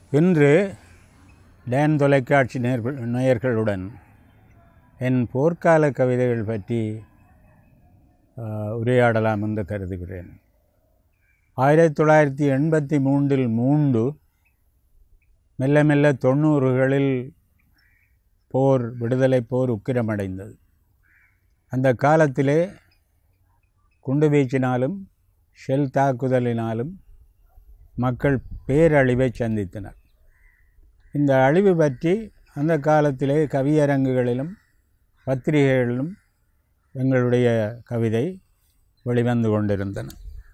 இன்று டேன் தொலைக்காட்சி நேர் நேயர்களுடன் என் போர்க்கால கவிதைகள் பற்றி ஆஹ், உரையாடலாம் என்று கருதுகிறேன் ஆயிரத்தி தொள்ளாயிரத்தி எண்பத்தி மூன்றில் மூண்டு மெல்ல மெல்ல தொண்ணூறுகளில் போர் விடுதலை போர் உக்கிரமடைந்தது அந்த காலத்திலே குண்டு வீச்சினாலும் ஷெல் தாக்குதலினாலும் மக்கள் பேரழிவை சந்தித்தனர் இந்த அழிவு பற்றி அந்த காலத்திலே கவியரங்குகளிலும் பத்திரிகைகளிலும் எங்களுடைய கவிதை வெளிவந்து கொண்டிருந்தன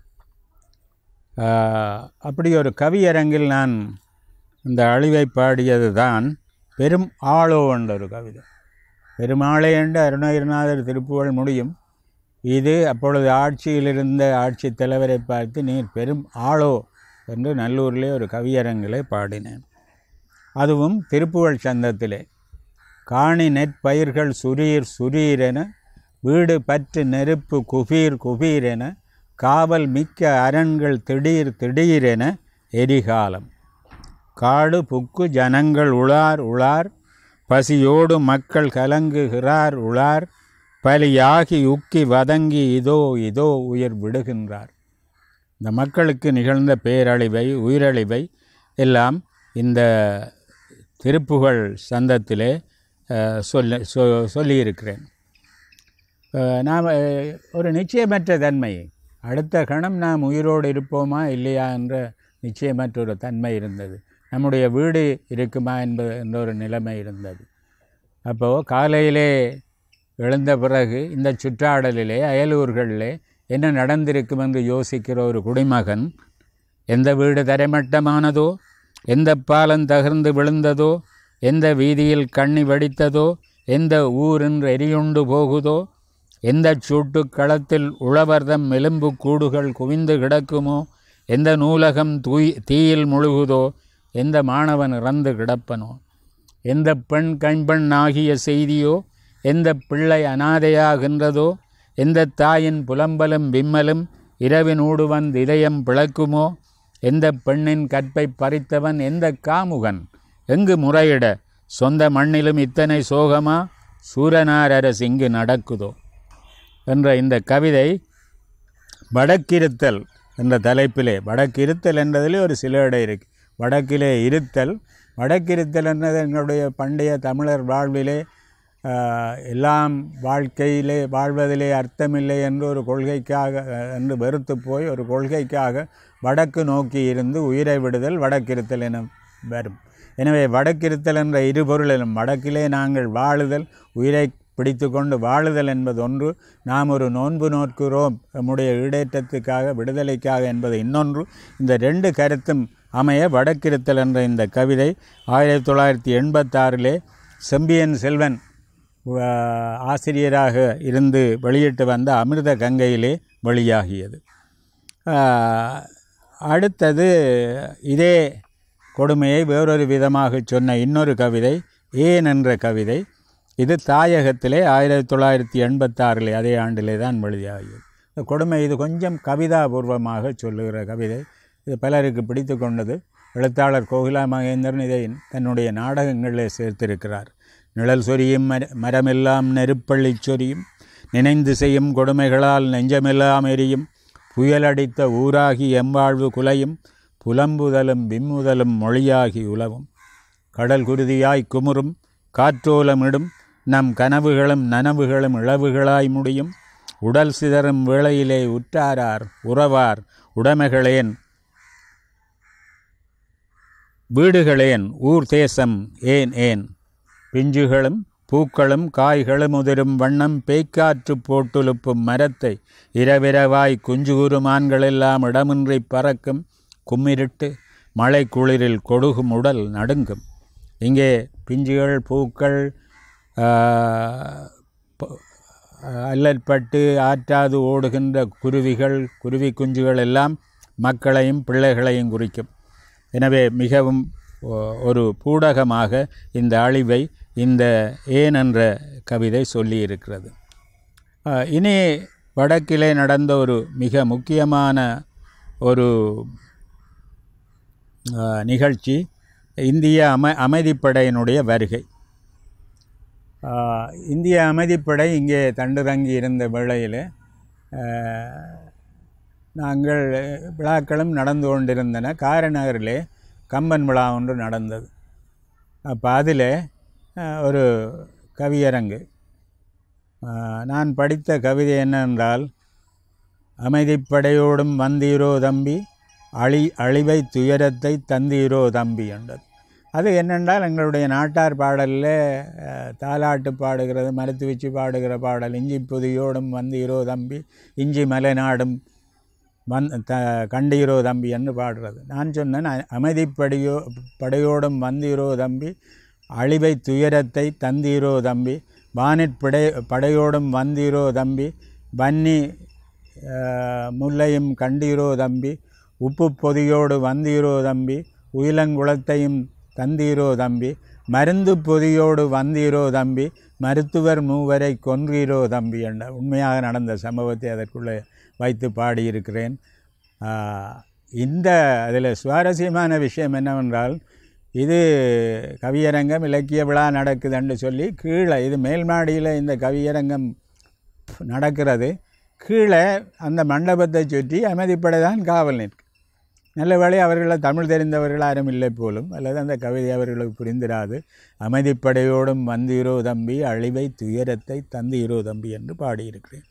ஆஹ், அப்படி ஒரு கவியரங்கில் நான் இந்த அழிவை பாடியது தான் பெரும் ஆளோ என்ற ஒரு கவிதை பெருமாளே என்று அருணகிரிநாதர் திருப்புகழ் முடியும் இது அப்பொழுது ஆட்சியில் இருந்த ஆட்சி தலைவரை பார்த்து நீர் பெரும் ஆளோ என்று நல்லூரிலே ஒரு கவியரங்கிலே பாடினேன் அதுவும் திருப்புகழ் சந்தத்திலே காணி நெற்பயிர்கள் சுரீர் சுரீரென வீடு பற்று நெருப்பு குபீர் குபீரென காவல் மிக்க அரண்கள் திடீர் திடீரென எரிகாலம் காடு புக்கு ஜனங்கள் உளார் உளார் பசியோடு மக்கள் கலங்குகிறார் உளார் பலியாகி உக்கி வதங்கி இதோ இதோ உயிர் விடுகின்றார் இந்த மக்களுக்கு நிகழ்ந்த பேரழிவை உயிரழிவை எல்லாம் இந்த திருப்புகழ் சந்தத்திலே அஹ், சொல்ல சொ சொல்லியிருக்கிறேன் அஹ், நாம் அஹ், ஒரு நிச்சயமற்ற தன்மை அடுத்த கணம் நாம் உயிரோடு இருப்போமா இல்லையா என்ற நிச்சயமற்ற ஒரு தன்மை இருந்தது நம்முடைய வீடு இருக்குமா என்பது என்ற ஒரு நிலைமை இருந்தது அப்போது காலையிலே எழுந்த பிறகு இந்த சுற்றாடலிலே அயலூர்களிலே என்ன நடந்திருக்கும் என்று யோசிக்கிற ஒரு குடிமகன் எந்த வீடு தரைமட்டமானதோ எந்த பாலம் தகர்ந்து விழுந்ததோ எந்த வீதியில் கண்ணி வெடித்ததோ எந்த ஊரின்று எரியுண்டு போகுதோ எந்த சூட்டுக் களத்தில் உழவர்தம் எலும்பு கூடுகள் குவிந்து கிடக்குமோ எந்த நூலகம் தூய் தீயில் முழுகுதோ எந்த மாணவன் இறந்து கிடப்பனோ எந்த பெண் கைம்பெண் ஆகிய செய்தியோ எந்த பிள்ளை அனாதையாகின்றதோ எந்த தாயின் புலம்பலும் விம்மலும் இரவினூடு வந்து இதயம் பிளக்குமோ எந்த பெண்ணின் கற்பை பறித்தவன் எந்த காமுகன் எங்கு முறையிட சொந்த மண்ணிலும் இத்தனை சோகமா சூரனார் அரசு இங்கு நடக்குதோ என்ற இந்த கவிதை வடக்கிருத்தல் என்ற தலைப்பிலே வடக்கிருத்தல் என்றதிலே ஒரு சில இடம் இருக்கு வடக்கிலே இருத்தல் வடக்கிருத்தல் என்றது எங்களுடைய பண்டைய தமிழர் வாழ்விலே ஆஹ், எல்லாம் வாழ்க்கையிலே வாழ்வதிலே அர்த்தமில்லை என்று ஒரு கொள்கைக்காக அஹ், என்று வெறுத்து போய் ஒரு கொள்கைக்காக வடக்கு நோக்கி இருந்து உயிரை விடுதல் வடக்கிருத்தல் என வரும் எனவே வடக்கிருத்தல் என்ற இருபொருளிலும் வடக்கிலே நாங்கள் வாழுதல் உயிரை பிடித்து கொண்டு வாழுதல் என்பது ஒன்று நாம் ஒரு நோன்பு நோக்கிறோம் நம்முடைய ஈடேற்றத்துக்காக விடுதலைக்காக என்பது இன்னொன்று இந்த ரெண்டு கருத்தும் அமைய வடக்கிருத்தல் என்ற இந்த கவிதை ஆயிரத்தி தொள்ளாயிரத்தி எண்பத்தாறிலே செம்பியன் செல்வன் ஆஹ், ஆசிரியராக இருந்து வெளியிட்டு வந்த அமிர்த கங்கையிலே வெளியாகியது ஆஹ், அடுத்தது இதே கொடுமையை வேறொரு விதமாக சொன்ன இன்னொரு கவிதை ஏன் என்ற கவிதை இது தாயகத்திலே ஆயிரத்தி தொள்ளாயிரத்தி எண்பத்தாறிலே அதே ஆண்டிலே தான் வெளியாகியது இந்த கொடுமை இது கொஞ்சம் கவிதாபூர்வமாக சொல்லுகிற கவிதை இது பலருக்கு பிடித்து கொண்டது எழுத்தாளர் கோகிலா மகேந்திரன் இதை தன்னுடைய நாடகங்களிலே சேர்த்திருக்கிறார் நிழல் சொரியும் மர மரமெல்லாம் நெருப்பள்ளிச் சொரியும் நினைந்து செய்யும் கொடுமைகளால் நெஞ்சமெல்லாம் எரியும் புயலடித்த ஊராகி எம்வாழ்வு குலையும் புலம்புதலும் விம்முதலும் மொழியாகி உலவும் கடல் குருதியாய் குமுறும் காற்றோலமிடும் நம் கனவுகளும் நனவுகளும் இழவுகளாய் முடியும் உடல் சிதறும் வேளையிலே உற்றாரார் உறவார் உடைமைகளேன் வீடுகளேன் ஊர் தேசம் ஏன் ஏன் பிஞ்சுகளும் பூக்களும் காய்களும் உதிரும் வண்ணம் பேய்க்காற்று போட்டுலுப்பும் மரத்தை இரவிரவாய் குஞ்சுகுருமான்களெல்லாம் இடமின்றி பறக்கும் கும்மிருட்டு மழை குளிரில் கொடுகும் உடல் நடுங்கும் இங்கே பிஞ்சுகள் பூக்கள் ஆஹ், ப- அல்லற்பட்டு ஆற்றாது ஓடுகின்ற குருவிகள் குருவி குஞ்சுகள் எல்லாம் மக்களையும் பிள்ளைகளையும் குறிக்கும் எனவே மிகவும் ஒ- ஒரு பூடகமாக இந்த அழிவை இந்த ஏன் என்ற கவிதை சொல்லியிருக்கிறது ஆஹ், இனி வடக்கிலே நடந்த ஒரு மிக முக்கியமான ஒரு ஆஹ், நிகழ்ச்சி இந்திய அம அமைதிப்படையினுடைய வருகை ஆஹ், இந்திய அமைதிப்படை இங்கே தண்டுறங்கி இருந்த வேளையில் ஆஹ், நாங்கள் விழாக்களும் நடந்து கொண்டிருந்தன காரநகரிலே கம்பன் விழா ஒன்று நடந்தது அப்போ அதில் ஒரு கவியரங்கு ஆஹ், நான் படித்த கவிதை என்னவென்றால் அமைதிப்படையோடும் வந்தீரோ தம்பி அழி அழிவை துயரத்தை தந்தீரோ தம்பி என்றது அது என்னென்றால் எங்களுடைய நாட்டார் பாடலில் அஹ், தாலாட்டு பாடுகிறது மருத்து வச்சு பாடுகிற பாடல் இஞ்சி புதியோடும் வந்தீரோ தம்பி இஞ்சி மலைநாடும் வந் த கண்டீரோ தம்பி என்று பாடுறது நான் சொன்னேன் அ- அமைதிப்படையோ படையோடும் வந்தீரோ தம்பி அழிவை துயரத்தை தந்தீரோ தம்பி வானிற்படை படையோடும் வந்தீரோ தம்பி வன்னி அஹ், முல்லையும் கண்டீரோ தம்பி உப்பு பொதியோடு வந்தீரோ தம்பி உயிலங்குளத்தையும் தந்தீரோ தம்பி மருந்து பொதியோடு வந்தீரோ தம்பி மருத்துவர் மூவரை கொன்றீரோ தம்பி என்ற உண்மையாக நடந்த சம்பவத்தை அதற்குள்ளே வைத்து பாடியிருக்கிறேன் ஆஹ், இந்த அதில் சுவாரஸ்யமான விஷயம் என்னவென்றால் இது கவியரங்கம் இலக்கிய விழா நடக்குதுன்னு சொல்லி கீழே இது மேல் மாடியில் இந்த கவியரங்கம் நடக்கிறது கீழே அந்த மண்டபத்தை சுற்றி அமைதிப்படை தான் காவல் நிற்கும் நல்ல வேளை அவர்களை தமிழ் தெரிந்தவர்கள் யாரும் இல்லை போலும் அல்லது அந்த கவிதை அவர்களுக்கு புரிந்திராது அமைதிப்படையோடும் வந்தீரோ தம்பி அழிவை துயரத்தை தந்தீரோ தம்பி என்று பாடியிருக்கிறேன்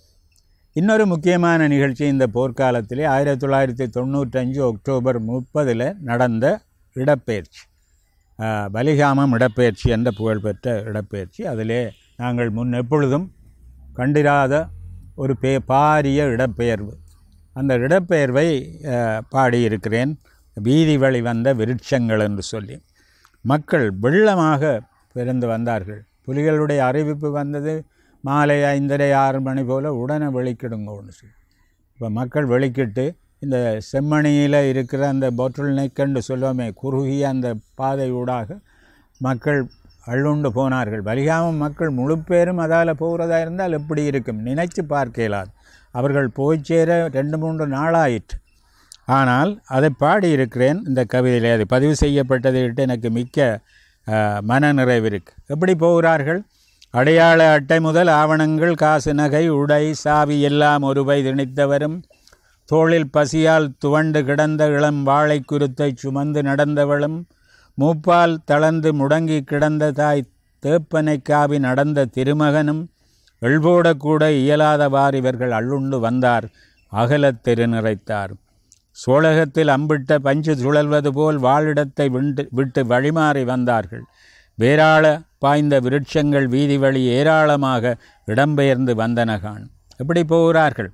இன்னொரு முக்கியமான நிகழ்ச்சி இந்த போர்க்காலத்திலே ஆயிரத்தி தொள்ளாயிரத்தி தொண்ணூற்றஞ்சு அக்டோபர் முப்பதில் நடந்த இடப்பெயர்ச்சி ஆஹ், பலிகாமம் இடப்பெயர்ச்சி என்ற புகழ்பெற்ற இடப்பெயர்ச்சி அதிலே நாங்கள் முன் எப்பொழுதும் கண்டிராத ஒரு பே பாரிய இடப்பெயர்வு அந்த இடப்பெயர்வை அஹ், பாடியிருக்கிறேன் வீதி வழி வந்த விருட்சங்கள் என்று சொல்லி மக்கள் வெள்ளமாக பிறந்து வந்தார்கள் புலிகளுடைய அறிவிப்பு வந்தது மாலை ஐந்தரை ஆறு மணி போல் உடனே வெளிக்கிடுங்கன்னு சொல்லி இப்போ மக்கள் வெளிக்கிட்டு இந்த செம்மணியில் இருக்கிற அந்த பொட்டல் நெக்கன்று சொல்லுவோமே குறுகிய அந்த பாதை ஊடாக மக்கள் அள்ளுண்டு போனார்கள் பலிகாமம் மக்கள் முழு பேரும் அதால் போகிறதா இருந்தால் எப்படி இருக்கும் நினைச்சு பார்க்க இயலாது அவர்கள் போய் சேர ரெண்டு மூன்று நாளாயிற்று ஆனால் அதை பாடியிருக்கிறேன் இந்த கவிதையிலே அது பதிவு செய்யப்பட்டதை விட்டு எனக்கு மிக்க அஹ், மன நிறைவு இருக்கு எப்படி போகிறார்கள் அடையாள அட்டை முதல் ஆவணங்கள் காசு நகை உடை சாவி எல்லாம் ஒருவை திணித்தவரும் தோளில் பசியால் துவண்டு கிடந்த இளம் வாழை குருத்தை சுமந்து நடந்தவளும் மூப்பால் தளர்ந்து முடங்கி கிடந்த தாய் தேப்பனை காவி நடந்த திருமகனும் எழுபோடக்கூட இயலாதவாறு இவர்கள் அள்ளுண்டு வந்தார் அகலத் தெரு நிறைத்தார் சோழகத்தில் அம்பிட்ட பஞ்சு சுழல்வது போல் வாழிடத்தை விண்டு விட்டு வழிமாறி வந்தார்கள் வேராள பாய்ந்த விருட்சங்கள் வீதி வழி ஏராளமாக இடம்பெயர்ந்து வந்தனகான் எப்படி போகிறார்கள்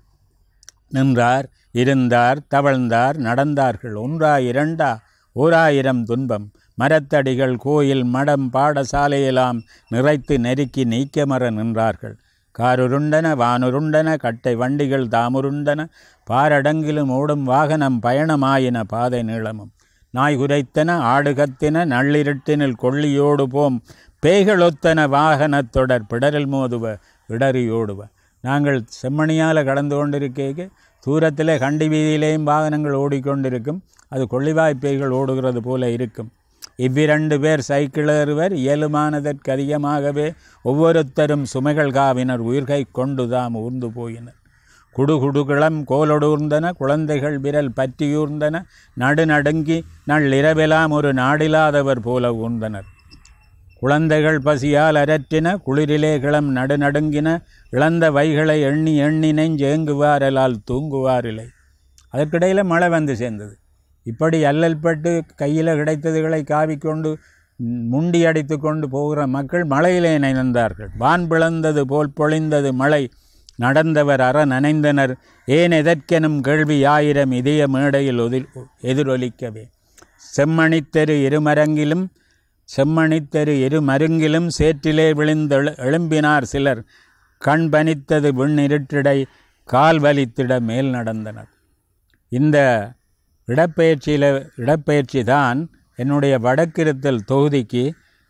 நின்றார் இருந்தார் தவழ்ந்தார் நடந்தார்கள் ஒன்றா இரண்டா ஓராயிரம் துன்பம் மரத்தடிகள் கோயில் மடம் பாடசாலையெல்லாம் நிறைத்து நெருக்கி நீக்கமர நின்றார்கள் காருருண்டன வானுருண்டன கட்டை வண்டிகள் தாமுருண்டன பாரடங்கிலும் ஓடும் வாகனம் பயணமாயின பாதை நீளமும் நாய் குரைத்தன ஆடு கத்தின நள்ளிருட்டினில் கொள்ளியோடு போம் பேய்களொத்தன வாகனத் தொடர் பிடரில் மோதுவ இடறியோடுவ நாங்கள் செம்மணியால் கடந்து கொண்டிருக்க தூரத்திலே கண்டி வீதியிலேயும் வாகனங்கள் ஓடிக்கொண்டிருக்கும் அது கொள்ளிவாய் பேய்கள் ஓடுகிறது போல இருக்கும் இவ்விரண்டு பேர் சைக்கிள் ஏறுவர் இயலுமானதற்கு அதிகமாகவே ஒவ்வொருத்தரும் சுமைகள் காவினர் உயிர்கை கொண்டு தாம் ஊர்ந்து போயினர் குடுகுடுகளம் கோலொடூர்ந்தன குழந்தைகள் விரல் பற்றியூர்ந்தன நடுநடுங்கி நள்ளிரவெல்லாம் ஒரு நாடில்லாதவர் போல ஊர்ந்தனர் குழந்தைகள் பசியால் அரற்றின குளிரிலே கிளம் நடுநடுங்கின இழந்த வைகளை எண்ணி எண்ணி நெஞ்சேங்குவாரலால் தூங்குவாரில்லை அதற்கிடையில் மழை வந்து சேர்ந்தது இப்படி அல்லல்பட்டு கையில் கிடைத்ததுகளை காவிக்கொண்டு ம், முண்டி அடித்து கொண்டு போகிற மக்கள் மழையிலே நனைந்தார்கள் வான் பிளந்தது போல் பொழிந்தது மழை நடந்தவர் அற நனைந்தனர் ஏன் எதற்கெனும் கேள்வி ஆயிரம் இதய மேடையில் ஒதில் எதிரொலிக்கவே செம்மணித்தெரு இருமரங்கிலும் செம்மணித்தெரு இருமருங்கிலும் சேற்றிலே விழுந்து எழு- எழும்பினார் சிலர் கண் பனித்தது விண்ணிருட்டிடை கால் வலித்திட மேல் நடந்தனர் இந்த இடப்பெயர்ச்சியில் இடப்பெயர்ச்சி தான் என்னுடைய வடக்கிருத்தல் தொகுதிக்கு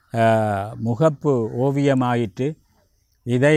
ஆஹ், முகப்பு ஓவியமாயிற்று இதை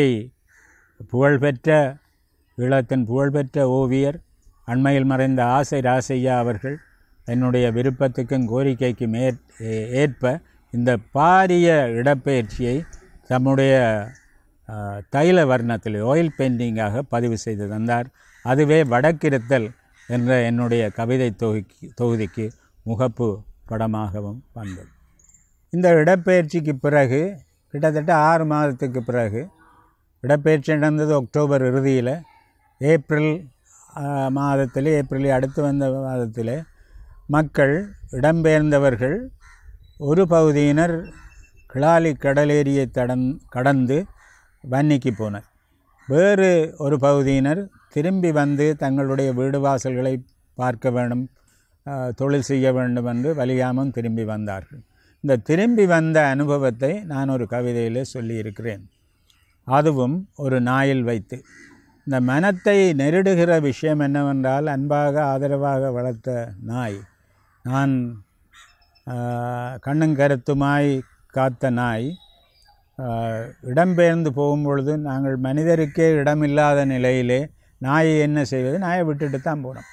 புகழ்பெற்ற ஈழத்தின் புகழ்பெற்ற ஓவியர் அண்மையில் மறைந்த ஆசை ராசையா அவர்கள் என்னுடைய விருப்பத்துக்கும் கோரிக்கைக்கும் ஏற் ஏ- ஏற்ப இந்த பாரிய இடப்பெயர்ச்சியை தம்முடைய ஆ, தைல வர்ணத்தில் ஆயில் பெயிண்டிங்காக பதிவு செய்து தந்தார் அதுவே வடக்கிருத்தல் என்ற என்னுடைய கவிதை தொகுக்கி தொகுதிக்கு முகப்பு படமாகவும் வந்தது இந்த இடப்பெயர்ச்சிக்கு பிறகு கிட்டத்தட்ட ஆறு மாதத்துக்கு பிறகு இடப்பெயர்ச்சி நடந்தது அக்டோபர் இறுதியில் ஏப்ரல் மாதத்தில் ஏப்ரல் அடுத்து வந்த மாதத்தில் மக்கள் இடம்பெயர்ந்தவர்கள் ஒரு பகுதியினர் கிளாலி கடலேரியை தடன் கடந்து வன்னிக்கு போனர் வேறு ஒரு பகுதியினர் திரும்பி வந்து தங்களுடைய வீடு வாசல்களை பார்க்க வேண்டும் ஆஹ், தொழில் செய்ய வேண்டும் என்று வலியாமல் திரும்பி வந்தார்கள் இந்த திரும்பி வந்த அனுபவத்தை நான் ஒரு கவிதையில் சொல்லியிருக்கிறேன் அதுவும் ஒரு நாயில் வைத்து இந்த மனத்தை நெருடுகிற விஷயம் என்னவென்றால் அன்பாக ஆதரவாக வளர்த்த நாய் நான் ஆஹ், கண்ணும் கருத்துமாய் காத்த நாய் ஆஹ், இடம்பெயர்ந்து போகும்பொழுது நாங்கள் மனிதருக்கே இடமில்லாத நிலையிலே நாயை என்ன செய்வது நாயை விட்டுட்டு தான் போனோம்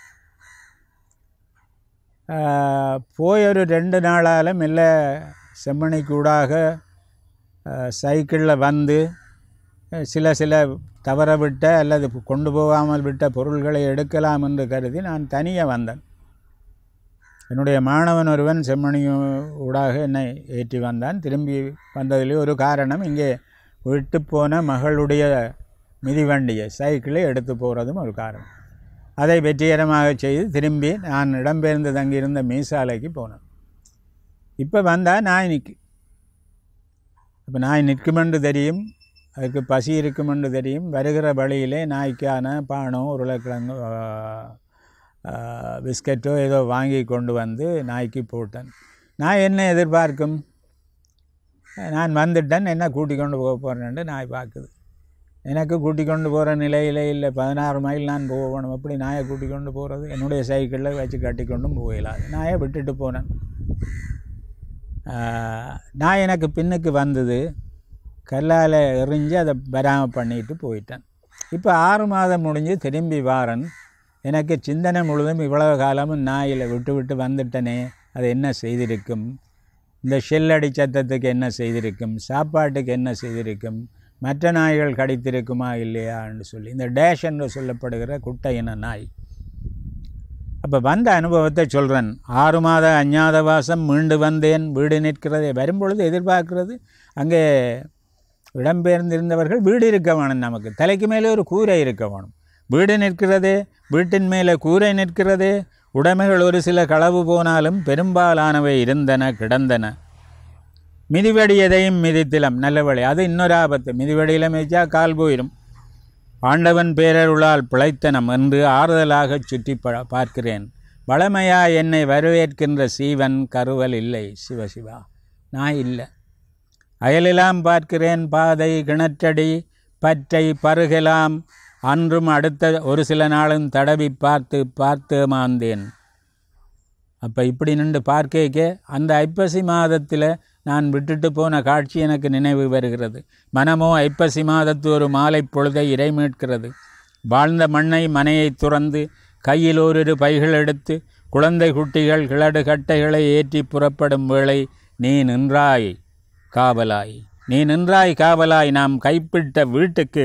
ஆஹ், போய் ஒரு ரெண்டு நாளால் மெல்ல செம்மணிக்கூடாக சைக்கிளில் வந்து அஹ், சில சில தவற விட்ட அல்லது கொண்டு போகாமல் விட்ட பொருள்களை எடுக்கலாம் என்று கருதி நான் தனியாக வந்தேன் என்னுடைய மாணவன் ஒருவன் செம்மணி ஊடாக என்னை ஏற்றி வந்தான் திரும்பி வந்ததிலே ஒரு காரணம் இங்கே விட்டு போன மகளுடைய மிதிவண்டியை சைக்கிளை எடுத்து போகிறதும் ஒரு காரணம் அதை வெற்றிகரமாக செய்து திரும்பி நான் இடம்பெயர்ந்து தங்கியிருந்த மீசாலைக்கு போனேன் இப்போ வந்தால் நாய் நிற்கு இப்போ நாய் நிற்குமென்று தெரியும் அதுக்கு பசி இருக்குமென்று தெரியும் வருகிற வழியிலே நாய்க்கான பானோ உருளைக்கிழங்கு ஆ, ஆ, பிஸ்கட்டோ ஏதோ வாங்கி கொண்டு வந்து நாய்க்கு போட்டேன் நான் என்ன எதிர்பார்க்கும் நான் வந்துட்டேன் என்ன கூட்டிக் கொண்டு போக போகிறேன்ட்டு நாய் பார்க்குது எனக்கு கூட்டிக் கொண்டு போகிற நிலையில் இல்லை பதினாறு மைல் நான் போகணும் எப்படி நாயை கூட்டிக் கொண்டு போகிறது என்னுடைய சைக்கிளில் வச்சு கட்டி கொண்டும் போயிடலாம் நாயை விட்டுட்டு போனேன் ஆஹ், நான் எனக்கு பின்னுக்கு வந்தது கல்லால் எறிஞ்சு அதை பராம பண்ணிட்டு போயிட்டேன் இப்போ ஆறு மாதம் முடிஞ்சு திரும்பி வாரன் எனக்கு சிந்தனை முழுதும் இவ்வளவு காலமும் நாயில் விட்டு விட்டு வந்துட்டனே அது என்ன செய்திருக்கும் இந்த ஷெல்லடி சத்தத்துக்கு என்ன செய்திருக்கும் சாப்பாட்டுக்கு என்ன செய்திருக்கும் மற்ற நாய்கள் கடித்திருக்குமா இல்லையான்னு சொல்லி இந்த டேஷ் என்று சொல்லப்படுகிற குட்டை இன நாய் அப்போ வந்த அனுபவத்தை சொல்கிறேன் ஆறு மாத அஞ்ஞாத வாசம் மீண்டு வந்தேன் வீடு நிற்கிறதே வரும்பொழுது எதிர்பார்க்கிறது அங்கே இடம்பெயர்ந்திருந்தவர்கள் வீடு இருக்க வேணும் நமக்கு தலைக்கு மேலே ஒரு கூரை இருக்க வேணும் வீடு நிற்கிறதே வீட்டின் மேலே கூரை நிற்கிறதே உடைமைகள் ஒரு சில களவு போனாலும் பெரும்பாலானவை இருந்தன கிடந்தன மிதிவடி எதையும் மிதித்திலம் நல்ல வழி அது இன்னொரு ஆபத்து மிதிவடியில் மிதிச்சா கால் போயிடும் ஆண்டவன் பேரருளால் பிழைத்தனம் என்று ஆறுதலாகச் சுற்றி ப- பார்க்கிறேன் வளமையா என்னை வரவேற்கின்ற சீவன் கருவல் இல்லை சிவசிவா நான் இல்லை அயலெல்லாம் பார்க்கிறேன் பாதை கிணற்றடி பற்றை பருகலாம் அன்றும் அடுத்த ஒரு சில நாளும் தடவி பார்த்து பார்த்து மாந்தேன் அப்போ இப்படி நின்று பார்க்கேக்க அந்த ஐப்பசி மாதத்தில் நான் விட்டுட்டு போன காட்சி எனக்கு நினைவு வருகிறது மனமோ ஐப்பசி மாதத்து ஒரு மாலை பொழுதை இறைமீட்கிறது வாழ்ந்த மண்ணை மனையை துறந்து கையில் ஓரிரு பைகள் எடுத்து குழந்தை குட்டிகள் கிழடு கட்டைகளை ஏற்றி புறப்படும் வேளை நீ நின்றாய் காவலாய் நீ நின்றாய் காவலாய் நாம் கைப்பிட்ட வீட்டுக்கு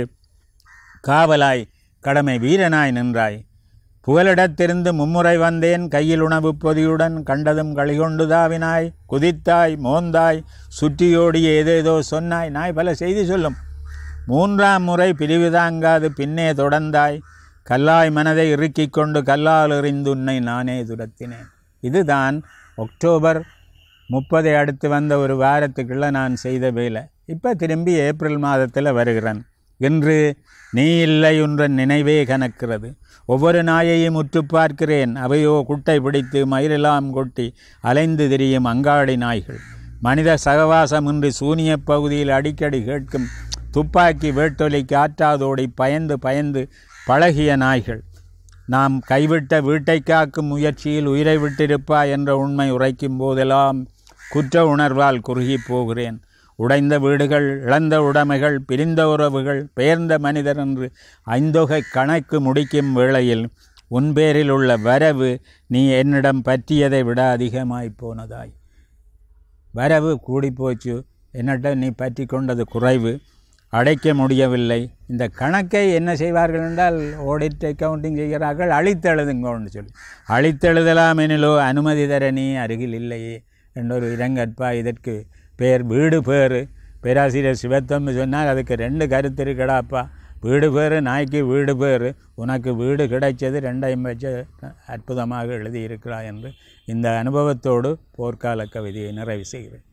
காவலாய் கடமை வீரனாய் நின்றாய் புகலிடத்திருந்து மும்முறை வந்தேன் கையில் உணவு பொதியுடன் கண்டதும் களிகொண்டு தாவினாய் குதித்தாய் மோந்தாய் சுற்றியோடிய ஏதேதோ சொன்னாய் நாய் பல செய்தி சொல்லும் மூன்றாம் முறை பிரிவு தாங்காது பின்னே தொடர்ந்தாய் கல்லாய் மனதை இறுக்கிக் கொண்டு கல்லால் எறிந்து உன்னை நானே துரத்தினேன் இதுதான் அக்டோபர் முப்பதை அடுத்து வந்த ஒரு வாரத்துக்குள்ள நான் செய்த வேலை இப்போ திரும்பி ஏப்ரல் மாதத்தில் வருகிறேன் இன்று நீ இல்லை என்ற நினைவே கனக்கிறது ஒவ்வொரு நாயையும் உற்று பார்க்கிறேன் அவையோ குட்டை பிடித்து மயிரெல்லாம் கொட்டி அலைந்து திரியும் அங்காடி நாய்கள் மனித சகவாசமின்றி சூனிய பகுதியில் அடிக்கடி கேட்கும் துப்பாக்கி வேட்டொலி காற்றாதோடி பயந்து பயந்து பழகிய நாய்கள் நாம் கைவிட்ட வீட்டை காக்கும் முயற்சியில் உயிரை விட்டிருப்பா என்ற உண்மை உரைக்கும் போதெல்லாம் குற்ற உணர்வால் குறுகி போகிறேன் உடைந்த வீடுகள் இழந்த உடைமைகள் பிரிந்த உறவுகள் பெயர்ந்த மனிதர் என்று ஐந்தொகை கணக்கு முடிக்கும் வேளையில் உன் பேரில் உள்ள வரவு நீ என்னிடம் பற்றியதை விட அதிகமாய் போனதாய் வரவு கூடிப்போச்சு என்னட்ட நீ பற்றி கொண்டது குறைவு அடைக்க முடியவில்லை இந்த கணக்கை என்ன செய்வார்கள் என்றால் ஆடிட் அக்கவுண்டிங் செய்கிறார்கள் அழித்தெழுதுங்கன்னு சொல்லி அழித்தெழுதலாம் எனிலோ அனுமதி தர நீ அருகில் இல்லையே என்றொரு இரங்கற்பா இதற்கு பேர் வீடு பேர் பேராசிரியர் சிவத்தம்பி சொன்னால் அதுக்கு ரெண்டு கருத்து இருக்கடாப்பா வீடு பேர் நாய்க்கு வீடு பேர் உனக்கு வீடு கிடைச்சது ரெண்டையும் வச்சு அற்புதமாக எழுதியிருக்கிறாய் என்று இந்த அனுபவத்தோடு போர்க்கால கவிதையை நிறைவு செய்கிறேன்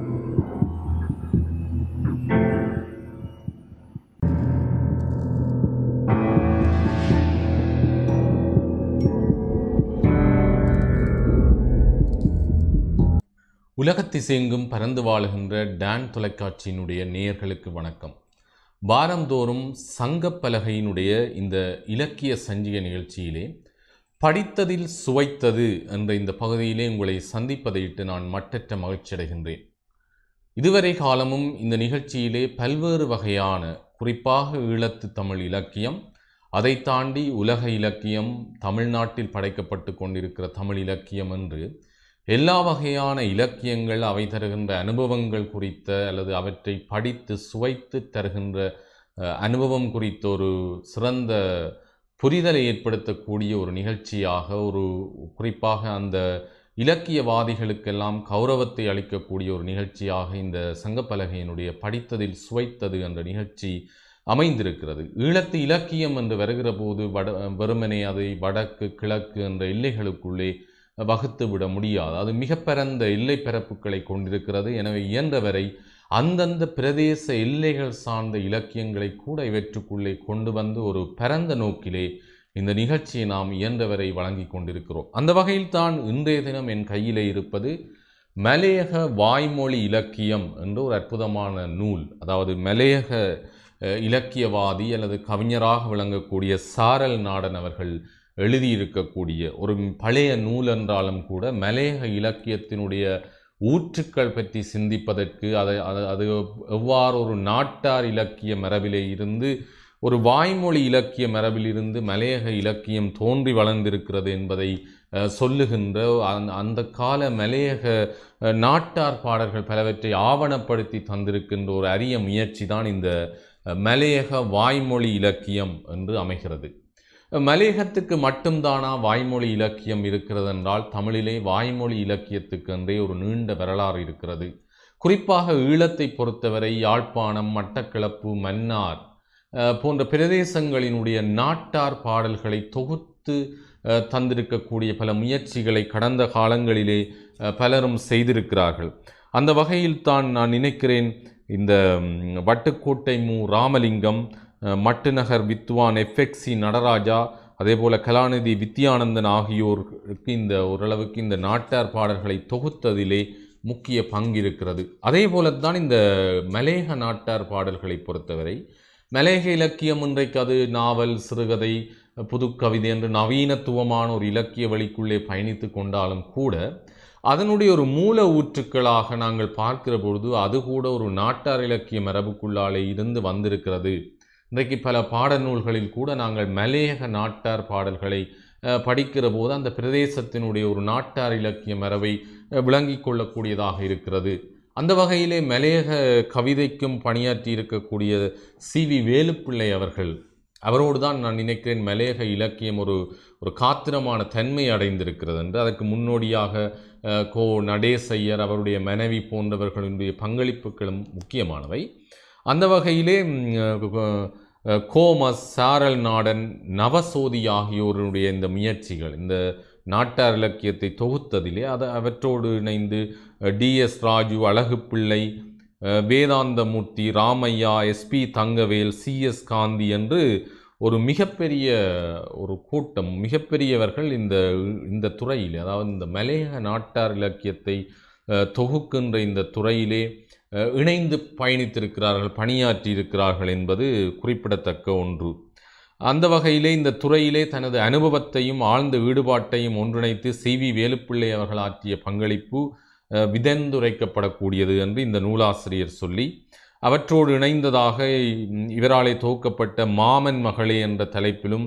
உலகத்திசையெங்கும் பறந்து வாழுகின்ற டான் தொலைக்காட்சியினுடைய நேயர்களுக்கு வணக்கம் வாரந்தோறும் சங்கப்பலகையினுடைய இந்த இலக்கிய சஞ்சிகை நிகழ்ச்சியிலே படித்ததில் சுவைத்தது என்ற இந்த பகுதியிலே உங்களை சந்திப்பதையிட்டு நான் மட்டற்ற மகிழ்ச்சி அடைகின்றேன் இதுவரை காலமும் இந்த நிகழ்ச்சியிலே பல்வேறு வகையான குறிப்பாக ஈழத்து தமிழ் இலக்கியம் அதை தாண்டி உலக இலக்கியம் தமிழ்நாட்டில் படைக்கப்பட்டு கொண்டிருக்கிற தமிழ் இலக்கியம் என்று எல்லா வகையான இலக்கியங்கள் அவை தருகின்ற அனுபவங்கள் குறித்த அல்லது அவற்றை படித்து சுவைத்து தருகின்ற அஹ், அனுபவம் குறித்த ஒரு சிறந்த புரிதலை ஏற்படுத்தக்கூடிய ஒரு நிகழ்ச்சியாக ஒரு குறிப்பாக அந்த இலக்கியவாதிகளுக்கெல்லாம் கௌரவத்தை அளிக்கக்கூடிய ஒரு நிகழ்ச்சியாக இந்த சங்கப்பலகையினுடைய படித்ததில் சுவைத்தது என்ற நிகழ்ச்சி அமைந்திருக்கிறது ஈழத்து இலக்கியம் என்று வருகிற போது வட வெறுமனே அதை வடக்கு கிழக்கு என்ற எல்லைகளுக்குள்ளே வகுத்து விட முடியாது அது மிக பரந்த எல்லை பரப்புகளை கொண்டிருக்கிறது எனவே இயன்றவரை அந்தந்த பிரதேச எல்லைகள் சார்ந்த இலக்கியங்களை கூட இவற்றுக்குள்ளே கொண்டு வந்து ஒரு பரந்த நோக்கிலே இந்த நிகழ்ச்சியை நாம் இயன்றவரை வழங்கி கொண்டிருக்கிறோம் அந்த வகையில் தான் இன்றைய தினம் என் கையிலே இருப்பது மலையக வாய்மொழி இலக்கியம் என்ற ஒரு அற்புதமான நூல் அதாவது மலையக அஹ், இலக்கியவாதி அல்லது கவிஞராக விளங்கக்கூடிய சாரல் நாடன் அவர்கள் எழுதியிருக்கக்கூடிய ஒரு பழைய நூல் என்றாலும் கூட மலையக இலக்கியத்தினுடைய ஊற்றுக்கள் பற்றி சிந்திப்பதற்கு அதை அது- அது எவ்வாறு ஒரு நாட்டார் இலக்கிய மரபிலே இருந்து ஒரு வாய்மொழி இலக்கிய மரபிலிருந்து மலையக இலக்கியம் தோன்றி வளர்ந்திருக்கிறது என்பதை அஹ், சொல்லுகின்ற அந்த அந்த கால மலையக அஹ், நாட்டார் பாடல்கள் பலவற்றை ஆவணப்படுத்தி தந்திருக்கின்ற ஒரு அரிய முயற்சி தான் இந்த அஹ், மலையக வாய்மொழி இலக்கியம் என்று அமைகிறது மலையகத்துக்கு மட்டும்தானா வாய்மொழி இலக்கியம் இருக்கிறது என்றால் தமிழிலே வாய்மொழி இலக்கியத்துக்கு என்றே ஒரு நீண்ட வரலாறு இருக்கிறது குறிப்பாக ஈழத்தை பொறுத்தவரை யாழ்ப்பாணம் மட்டக்களப்பு மன்னார் அஹ், போன்ற பிரதேசங்களினுடைய நாட்டார் பாடல்களை தொகுத்து அஹ், தந்திருக்கக்கூடிய பல முயற்சிகளை கடந்த காலங்களிலே அஹ், பலரும் செய்திருக்கிறார்கள் அந்த வகையில் தான் நான் நினைக்கிறேன் இந்த ம், வட்டுக்கோட்டை மு ராமலிங்கம் அஹ், மட்டுநகர் வித்வான் எஃப்எக்சி நடராஜா அதே போல கலாநிதி வித்யானந்தன் ஆகியோருக்கு இந்த ஓரளவுக்கு இந்த நாட்டார் பாடல்களை தொகுத்ததிலே முக்கிய பங்கு இருக்கிறது அதே போலத்தான் இந்த மலேக நாட்டார் பாடல்களை பொறுத்தவரை மலேக இலக்கியம் இன்றைக்கு அது நாவல் சிறுகதை புதுக்கவிதை என்று நவீனத்துவமான ஒரு இலக்கிய வழிக்குள்ளே பயணித்து கொண்டாலும் கூட அதனுடைய ஒரு மூல ஊற்றுக்களாக நாங்கள் பார்க்கிற பொழுது அது கூட ஒரு நாட்டார் இலக்கிய மரபுக்குள்ளாலே இருந்து வந்திருக்கிறது இன்றைக்கு பல பாடநூல்களில் கூட நாங்கள் மலையக நாட்டார் பாடல்களை அஹ், படிக்கிற போது அந்த பிரதேசத்தினுடைய ஒரு நாட்டார் இலக்கிய மரபை அஹ், விளங்கிக் கொள்ளக்கூடியதாக இருக்கிறது அந்த வகையிலே மலையக கவிதைக்கும் பணியாற்றி இருக்கக்கூடிய சி வி வேலுப்பிள்ளை அவர்கள் அவரோடு தான் நான் நினைக்கிறேன் மலையக இலக்கியம் ஒரு ஒரு காத்திரமான தன்மை அடைந்திருக்கிறது என்று அதற்கு முன்னோடியாக அஹ், கோ நடேசையர் அவருடைய மனைவி போன்றவர்களுடைய பங்களிப்புகளும் முக்கியமானவை அந்த வகையிலே ம், அஹ், அஹ், கோமஸ் சாரல் நாடன் நவசோதி ஆகியோருடைய இந்த முயற்சிகள் இந்த நாட்டார் இலக்கியத்தை தொகுத்ததிலே அது அவற்றோடு இணைந்து டிஎஸ் ராஜு அழகுப்பிள்ளை அஹ், வேதாந்தமூர்த்தி ராமையா எஸ்பி தங்கவேல் சிஎஸ் காந்தி என்று ஒரு மிகப்பெரிய ஒரு கூட்டம் மிகப்பெரியவர்கள் இந்த இந்த துறையில் அதாவது இந்த மலையக நாட்டார் இலக்கியத்தை அஹ், தொகுக்கின்ற இந்த துறையிலே அஹ், இணைந்து பயணித்திருக்கிறார்கள் பணியாற்றி இருக்கிறார்கள் என்பது குறிப்பிடத்தக்க ஒன்று அந்த வகையிலே இந்த துறையிலே தனது அனுபவத்தையும் ஆழ்ந்த ஈடுபாட்டையும் ஒன்றிணைத்து சி வி வேலுப்பிள்ளை அவர்கள் ஆற்றிய பங்களிப்பு அஹ், விதந்துரைக்கப்படக்கூடியது என்று இந்த நூலாசிரியர் சொல்லி அவற்றோடு இணைந்ததாக ம், இவராலே தொகுக்கப்பட்ட மாமன் மகளே என்ற தலைப்பிலும்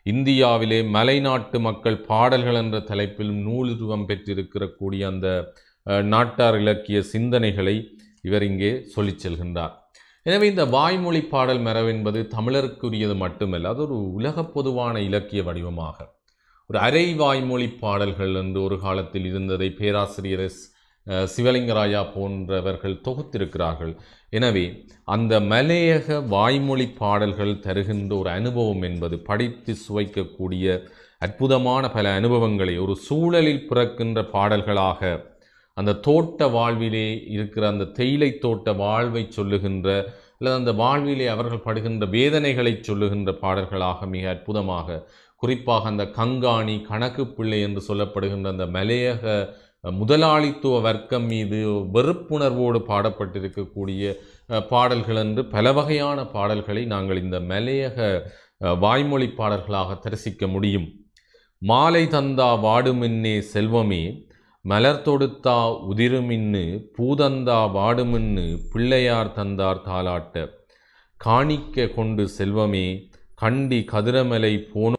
இந்தியாவிலே மலைநாட்டு மக்கள் பாடல்கள் என்ற தலைப்பில் நூலுருவம் பெற்றிருக்கிற கூடிய அந்த அஹ், நாட்டார் இலக்கிய சிந்தனைகளை இவர் இங்கே சொல்லிச் செல்கின்றார் எனவே இந்த வாய்மொழி பாடல் மரபு என்பது தமிழருக்குரியது மட்டுமல்ல அது ஒரு உலக பொதுவான இலக்கிய வடிவமாக ஒரு அரை வாய்மொழி பாடல்கள் என்று ஒரு காலத்தில் இருந்ததை பேராசிரியர் எஸ் அஹ், சிவலிங்கராயா போன்றவர்கள் தொகுத்திருக்கிறார்கள் எனவே அந்த மலையக வாய்மொழி பாடல்கள் தருகின்ற ஒரு அனுபவம் என்பது படித்து சுவைக்கக்கூடிய அற்புதமான பல அனுபவங்களை ஒரு சூழலில் பிறக்கின்ற பாடல்களாக அந்த தோட்ட வாழ்விலே இருக்கிற அந்த தேயிலை தோட்ட வாழ்வை சொல்லுகின்ற அல்லது அந்த வாழ்விலே அவர்கள் படுகின்ற வேதனைகளை சொல்லுகின்ற பாடல்களாக மிக அற்புதமாக குறிப்பாக அந்த கங்காணி கணக்கு பிள்ளை என்று சொல்லப்படுகின்ற அந்த மலையக முதலாளித்துவ வர்க்கம் மீது வெறுப்புணர்வோடு பாடப்பட்டிருக்கக்கூடிய அஹ், பாடல்கள் என்று பல வகையான பாடல்களை நாங்கள் இந்த மலையக அஹ், வாய்மொழி பாடல்களாக தரிசிக்க முடியும் மாலை தந்தா வாடுமின்னே செல்வமே மலர் தொடுத்தா உதிருமின்னு பூதந்தா வாடுமின்னு பிள்ளையார் தந்தார் தாலாட்ட காணிக்க கொண்டு செல்வமே கண்டி கதிரமலை போனோ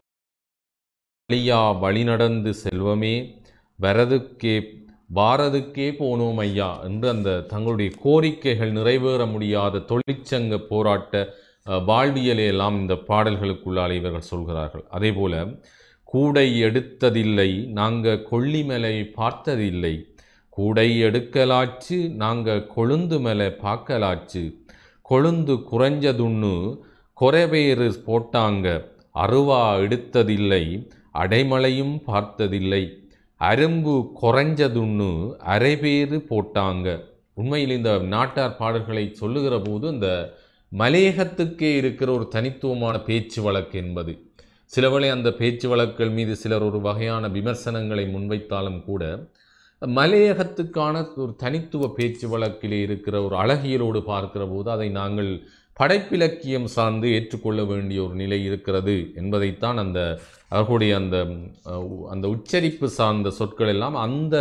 வழியா வழிநடந்து செல்வமே வரதுக்கே பாரதுக்கே போனோம் ஐயா என்று அந்த தங்களுடைய கோரிக்கைகள் நிறைவேற முடியாத தொழிற்சங்க போராட்ட அஹ், வாழ்வியலை எல்லாம் இந்த பாடல்களுக்குள்ளாலே இவர்கள் சொல்கிறார்கள் அதேபோல கூடை எடுத்ததில்லை நாங்க கொல்லிமலை பார்த்ததில்லை கூடை எடுக்கலாச்சு நாங்க கொழுந்து மலை பார்க்கலாச்சு கொழுந்து குறைஞ்சதுன்னு கொரைவேறு போட்டாங்க அருவா எடுத்ததில்லை அடைமழையும் பார்த்ததில்லை அரும்பு குறைஞ்சதுன்னு அரைபேறு போட்டாங்க உண்மையில் இந்த நாட்டார் பாடல்களை சொல்லுகிற போது இந்த மலையகத்துக்கே இருக்கிற ஒரு தனித்துவமான பேச்சு வழக்கு என்பது சிலவேளை அந்த பேச்சு வழக்குகள் மீது சிலர் ஒரு வகையான விமர்சனங்களை முன்வைத்தாலும் கூட மலையகத்துக்கான ஒரு தனித்துவ பேச்சு வழக்கிலே இருக்கிற ஒரு அழகியலோடு பார்க்கிற போது அதை நாங்கள் படைப்பிலக்கியம் சார்ந்து ஏற்றுக்கொள்ள வேண்டிய ஒரு நிலை இருக்கிறது என்பதைத்தான் அந்த அவர்களுடைய அந்த அஹ், அந்த உச்சரிப்பு சார்ந்த சொற்கள் எல்லாம் அந்த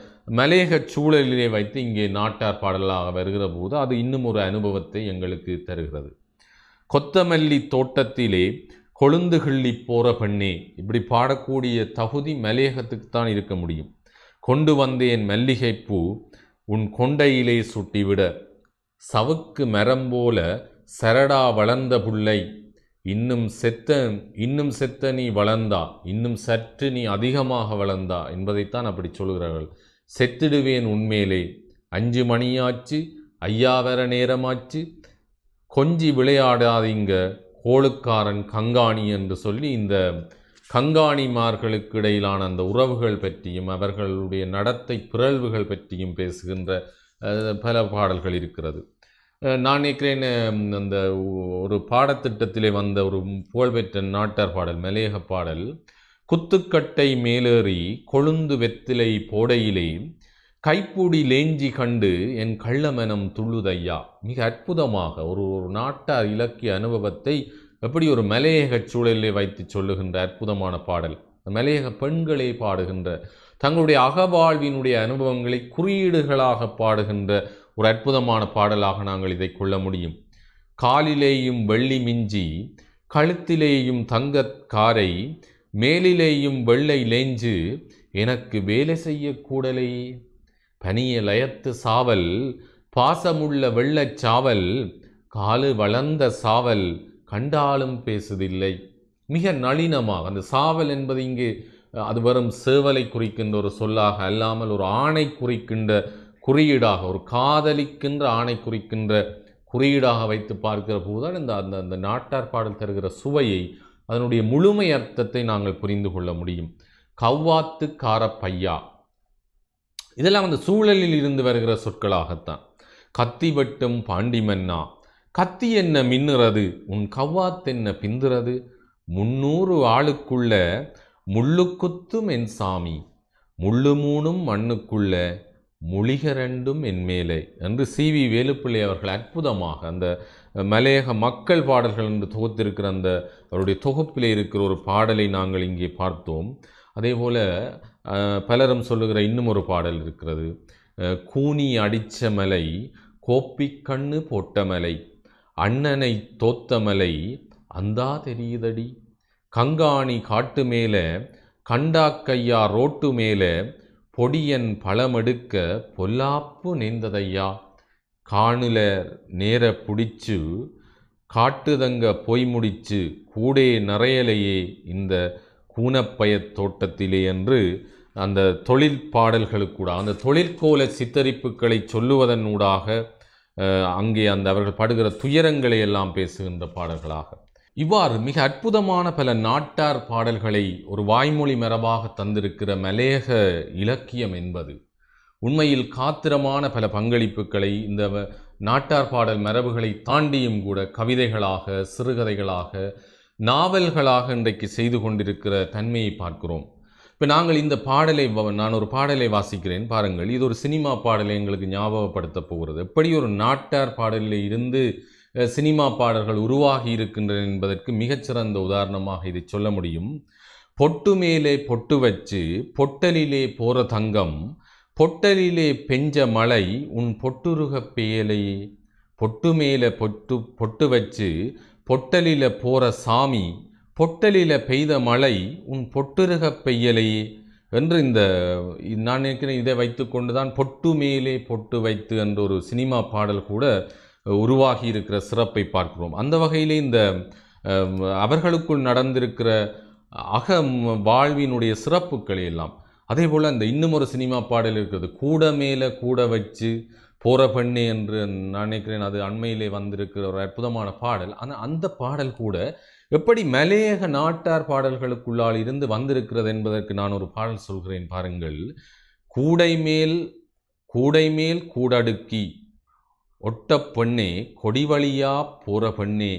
மலையக சூழலிலே வைத்து இங்கே நாட்டார் பாடலாக வருகிற போது அது இன்னும் ஒரு அனுபவத்தை எங்களுக்கு தருகிறது கொத்தமல்லி தோட்டத்திலே கொழுந்து கிள்ளி போற பெண்ணே இப்படி பாடக்கூடிய தகுதி மலையகத்துக்கு தான் இருக்க முடியும் கொண்டு வந்தேன் மல்லிகைப்பூ உன் கொண்டையிலே சுட்டிவிட சவுக்கு மரம் போல சரடா வளர்ந்த புள்ளை இன்னும் செத்த இன்னும் செத்த நீ வளர்ந்தா இன்னும் சற்று நீ அதிகமாக வளர்ந்தா என்பதைத்தான் அப்படி சொல்கிறார்கள் செத்திடுவேன் உண்மையிலே அஞ்சு மணியாச்சு ஐயா வர நேரமாச்சு கொஞ்சி விளையாடாதீங்க கோளுக்காரன் கங்காணி என்று சொல்லி இந்த கங்காணிமார்களுக்கு இடையிலான அந்த உறவுகள் பற்றியும் அவர்களுடைய நடத்தை பிறழ்வுகள் பற்றியும் பேசுகின்ற அஹ், பல பாடல்கள் இருக்கிறது அஹ், நான் நினைக்கிறேன் அஹ், அந்த ஒ- ஒரு பாடத்திட்டத்திலே வந்த ஒரு புகழ்பெற்ற நாட்டார் பாடல் மலையக பாடல் குத்துக்கட்டை மேலேறி கொழுந்து வெத்திலை போடையிலே கைப்பூடி லேஞ்சி கண்டு என் கள்ளமனம் துள்ளுதையா மிக அற்புதமாக ஒரு ஒரு நாட்டார் இலக்கிய அனுபவத்தை எப்படி ஒரு மலையக சூழலிலே வைத்து சொல்லுகின்ற அற்புதமான பாடல் இந்த மலையக பெண்களே பாடுகின்ற தங்களுடைய அகவாழ்வினுடைய அனுபவங்களை குறியீடுகளாக பாடுகின்ற ஒரு அற்புதமான பாடலாக நாங்கள் இதை கொள்ள முடியும் காலிலேயும் வெள்ளி மிஞ்சி கழுத்திலேயும் தங்கக் காரை மேலிலேயும் வெள்ளை லேஞ்சு எனக்கு வேலை செய்ய கூடலே பனிய லயத்து சாவல் பாசமுள்ள வெள்ளச் சாவல் காலு வளர்ந்த சாவல் கண்டாலும் பேசுதில்லை மிக நளினமாக அந்த சாவல் என்பது இங்கு அஹ், அது வெறும் சேவலை குறிக்கின்ற ஒரு சொல்லாக அல்லாமல் ஒரு ஆணை குறிக்கின்ற குறியீடாக ஒரு காதலிக்கின்ற ஆணை குறிக்கின்ற குறியீடாக வைத்து பார்க்கிற போதுதான் இந்த அந்த அந்த நாட்டார் பாடல் தருகிற சுவையை அதனுடைய முழுமை அர்த்தத்தை நாங்கள் புரிந்து கொள்ள முடியும் கவ்வாத்து காரப்பையா இதெல்லாம் அந்த சூழலில் இருந்து வருகிற சொற்களாகத்தான் கத்தி வெட்டும் பாண்டி மன்னா கத்தி என்ன மின்னுறது உன் கவ்வாத்தென்ன பிந்துறது முன்னூறு ஆளுக்குள்ள முள்ளுக்குத்தும் என் சாமி முள்ளு மூணும் மண்ணுக்குள்ள முழிக ரெண்டும் என் மேலே என்று சி வி வேலுப்பிள்ளை அவர்கள் அற்புதமாக அந்த மலையக மக்கள் பாடல்கள் என்று தொகுத்திருக்கிற அந்த அவருடைய தொகுப்பிலே இருக்கிற ஒரு பாடலை நாங்கள் இங்கே பார்த்தோம் அதே போல் பலரும் சொல்லுகிற இன்னும் ஒரு பாடல் இருக்கிறது அஹ், கூனி அடிச்ச மலை கோப்பிக்கண்ணு போட்ட மலை அண்ணனை தோத்த மலை அந்தா தெரியுதடி கங்காணி காட்டு மேல கண்டாக்கையா ரோட்டு மேல பொடியன் பழமெடுக்க பொல்லாப்பு நேர்ந்ததையா காணுல நேர புடிச்சு காட்டுதங்க பொய் முடிச்சு கூடே நிறையலையே இந்த கூனப்பயத் தோட்டத்திலே என்று அந்த தொழில் பாடல்களுக்கூட அந்த தொழிற்கோல சித்தரிப்புகளை சொல்லுவதன் ஊடாக அஹ், அங்கே அந்த அவர்கள் படுகிற துயரங்களை எல்லாம் பேசுகின்ற பாடல்களாக இவ்வாறு மிக அற்புதமான பல நாட்டார் பாடல்களை ஒரு வாய்மொழி மரபாக தந்திருக்கிற மலேக இலக்கியம் என்பது உண்மையில் காத்திரமான பல பங்களிப்புகளை இந்த வ- நாட்டார் பாடல் மரபுகளை தாண்டியும் கூட கவிதைகளாக சிறுகதைகளாக நாவல்களாக இன்றைக்கு செய்து கொண்டிருக்கிற தன்மையை பார்க்கிறோம் இப்போ நாங்கள் இந்த பாடலை வ- நான் ஒரு பாடலை வாசிக்கிறேன் பாருங்கள் இது ஒரு சினிமா பாடலை எங்களுக்கு ஞாபகப்படுத்த போகிறது எப்படி ஒரு நாட்டார் பாடலில் இருந்து அஹ், சினிமா பாடல்கள் உருவாகி இருக்கின்றன என்பதற்கு மிகச்சிறந்த உதாரணமாக இதை சொல்ல முடியும் பொட்டு மேலே பொட்டு வச்சு பொட்டலிலே போற தங்கம் பொட்டலிலே பெஞ்ச மழை உன் பொட்டுருக பெயலையே பொட்டு மேலே பொட்டு பொட்டு வச்சு பொட்டலில போற சாமி பொட்டலில பெய்த மழை உன் பொட்டுருக பெய்யலையே என்று இந்த நான் நினைக்கிறேன் இதை வைத்துக்கொண்டு தான் பொட்டு மேலே பொட்டு வைத்து என்ற ஒரு சினிமா பாடல் கூட உருவாகி இருக்கிற சிறப்பை பார்க்கிறோம் அந்த வகையிலே இந்த அஹ், அவர்களுக்குள் நடந்திருக்கிற அக வாழ்வினுடைய சிறப்புகளை எல்லாம் அதே போல் அந்த இன்னும் ஒரு சினிமா பாடல் இருக்கிறது கூட மேலே கூட வச்சு போற பெண்ணே என்று நான் நினைக்கிறேன் அது அண்மையிலே வந்திருக்கிற ஒரு அற்புதமான பாடல் ஆனால் அந்த பாடல் கூட எப்படி மலையக நாட்டார் பாடல்களுக்குள்ளால் இருந்து வந்திருக்கிறது என்பதற்கு நான் ஒரு பாடல் சொல்கிறேன் பாருங்கள் கூடை மேல் கூடை மேல் கூடடுக்கி ஒட்ட பெண்ணே கொடிவழியா போற பெண்ணே